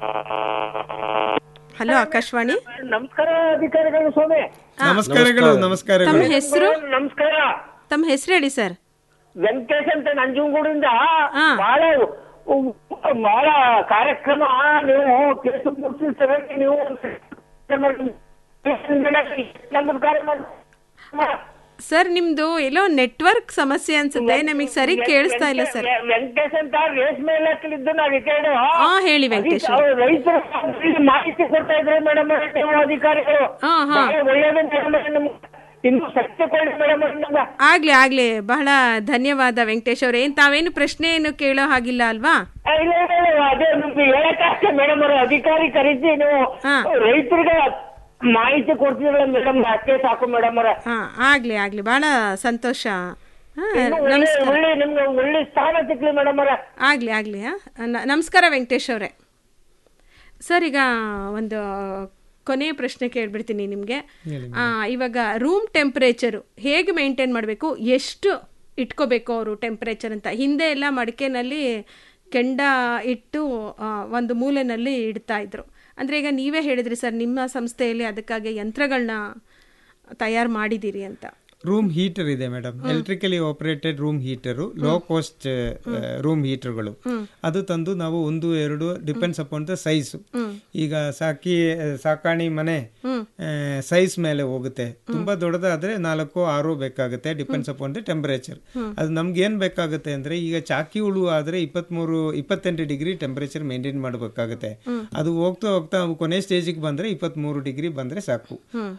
ಹಲೋ ಆಕಾಶವಾಣಿ ನಮಸ್ಕಾರ ಅಧಿಕಾರಿಗಳು ಸ್ವಾಮಿ ನಮಸ್ಕಾರಗಳು ತಮ್ಮ ನಮಸ್ಕಾರಗಳು ಹೆಸರು ನಮಸ್ಕಾರ ತಮ್ಮ ಹೆಸರು ಹೇಳಿ ಸರ್ ವೆಂಕಟೇಶ್ ಅಂತ ನಂಜನಗೂಡಿಂದ ಬಹಳ ಬಹಳ ಕಾರ್ಯಕ್ರಮ ನೀವು ಕೇಸು ಮುಗಿಸಿ ಸಭೆಗೆ ನೀವು ನಮಸ್ಕಾರ ಸರ್ ನಿಮ್ದು ಎಲ್ಲೋ ನೆಟ್ವರ್ಕ್ ಸಮಸ್ಯೆ ಅನ್ಸುತ್ತೆ ನಮಗೆ ಸರಿ ಕೇಳಿಸ್ತಾ ಇಲ್ಲ ಸರ್ ವೆಂಕಟೇಶ್ ಅಂತ ರೇಷ್ಮೆ ಇಲಾಖೆಲಿದ್ದು ನಾವು ರಿಟೈರ್ಡ್ ಹಾ ಹೇಳಿ ವೆಂಕಟೇಶ್ ರೈತರು ಮಾಹಿತಿ ಕೊಡ್ತಾ ಇದ್ರೆ ಮೇಡಮ್ ನೀವು ಅಧಿಕಾರಿಗಳು ಹಾ, ಹಾ. ಬಹಳ ಒಳ್ಳೇದು ಮೇಡಮ್ ಇನ್ನು ಸತ್ಯ ಕೊಡಿ ಮೇಡಮ್ ನಮ್ಗೆ ಆಗ್ಲಿ ಆಗ್ಲಿ ಬಹಳ ಧನ್ಯವಾದ ವೆಂಕಟೇಶ್ ಅವ್ರೆ ಏನ್ ತಾವೇನು ಪ್ರಶ್ನೆ ಏನು ಕೇಳೋ ಹಾಗಿಲ್ಲ ಅಲ್ವಾ ಆ, ಇಲ್ಲ ಇಲ್ಲ, ಇಲ್ಲ, ಅದೇ ನಿಮ್ಗೆ ಹೇಳಕ್ಕೆ ಮೇಡಮ್ ಅವ್ರ ಅಧಿಕಾರಿ ಕರೀತಿ ನೀವು ರೈತರಿಗೆ ಮಾಹಿತಿ ಕೊಡ್ತಿದ್ರಲ್ಲ ಮೇಡಮ್ ಅಷ್ಟೇ ಸಾಕು ಮೇಡಮ್ ಅವ್ರ ಹಾ ಆಗ್ಲಿ ಆಗ್ಲಿ ಬಹಳ ಸಂತೋಷ ಹಾ, ಇನ್ನು ಒಳ್ಳೆ ನಮಸ್ಕಾರ ಒಳ್ಳೆ ನಿಮ್ಗೆ ಒಳ್ಳೆ ಸ್ಥಾನ ಸಿಕ್ಲಿ ಮೇಡಮ್ ಅವ್ರ ಆಗ್ಲಿ ಆಗ್ಲಿ ಹಾ ನ- ನಮಸ್ಕಾರ ವೆಂಕಟೇಶ್ ಅವರೇ ಸರ್ ಈಗ ಒಂದು ಕೊನೆಯ ಪ್ರಶ್ನೆ ಕೇಳ್ಬಿಡ್ತೀನಿ ನಿಮಗೆ ಹೇಳಿ ಇವಾಗ ರೂಮ್ ಟೆಂಪರೇಚರು ಹೇಗೆ ಮೇಂಟೈನ್ ಮಾಡಬೇಕು ಎಷ್ಟು ಇಟ್ಕೋಬೇಕು ಅವರು ಟೆಂಪರೇಚರ್ ಅಂತ ಹಿಂದೆ ಎಲ್ಲ ಮಡಿಕೆನಲ್ಲಿ ಕೆಂಡ ಇಟ್ಟು ಆ, ಒಂದು ಮೂಲೆನಲ್ಲಿ ಇಡ್ತಾ ಇದ್ರು ಅಂದರೆ ಈಗ ನೀವೇ ಹೇಳಿದ್ರಿ ಸರ್ ನಿಮ್ಮ ಸಂಸ್ಥೆಯಲ್ಲಿ ಅದಕ್ಕಾಗಿ ಯಂತ್ರಗಳನ್ನ ತಯಾರು ಮಾಡಿದ್ದೀರಿ ಅಂತ ರೂಮ್ ಹೀಟರ್ ಇದೆ madam electrically operated room heater low cost room ಹೀಟರ್ಗಳು ಅದು ತಂದು ನಾವು ಒಂದು ಎರಡು ಡಿಪೆಂಡ್ಸ್ ಅಪಾನ್ ದ ಸೈಜ್ ಈಗ ಸಾಕಿ ಸಾಕಾಣಿ ಮನೆ ಸೈಜ್ ಮೇಲೆ ಹೋಗುತ್ತೆ ತುಂಬಾ ದೊಡ್ಡದಾದ್ರೆ ನಾಲ್ಕು ಆರು ಬೇಕಾಗುತ್ತೆ ಡಿಪೆಂಡ್ಸ್ ಅಪಾನ್ ದ ಟೆಂಪರೇಚರ್ ಅದು ನಮ್ಗೆ ಏನ್ ಬೇಕಾಗುತ್ತೆ ಅಂದ್ರೆ ಈಗ ಚಾಕಿ ಹುಳು ಆದ್ರೆ ಇಪ್ಪತ್ಮೂರು ಇಪ್ಪತ್ತೆಂಟು ಡಿಗ್ರಿ ಟೆಂಪರೇಚರ್ ಮೇಂಟೈನ್ ಮಾಡಬೇಕಾಗುತ್ತೆ ಅದು ಹೋಗ್ತಾ ಹೋಗ್ತಾ ಅವು ಕೊನೆ ಸ್ಟೇಜಿಗೆ ಬಂದ್ರೆ ಇಪ್ಪತ್ಮೂರು ಡಿಗ್ರಿ ಬಂದ್ರೆ ಸಾಕು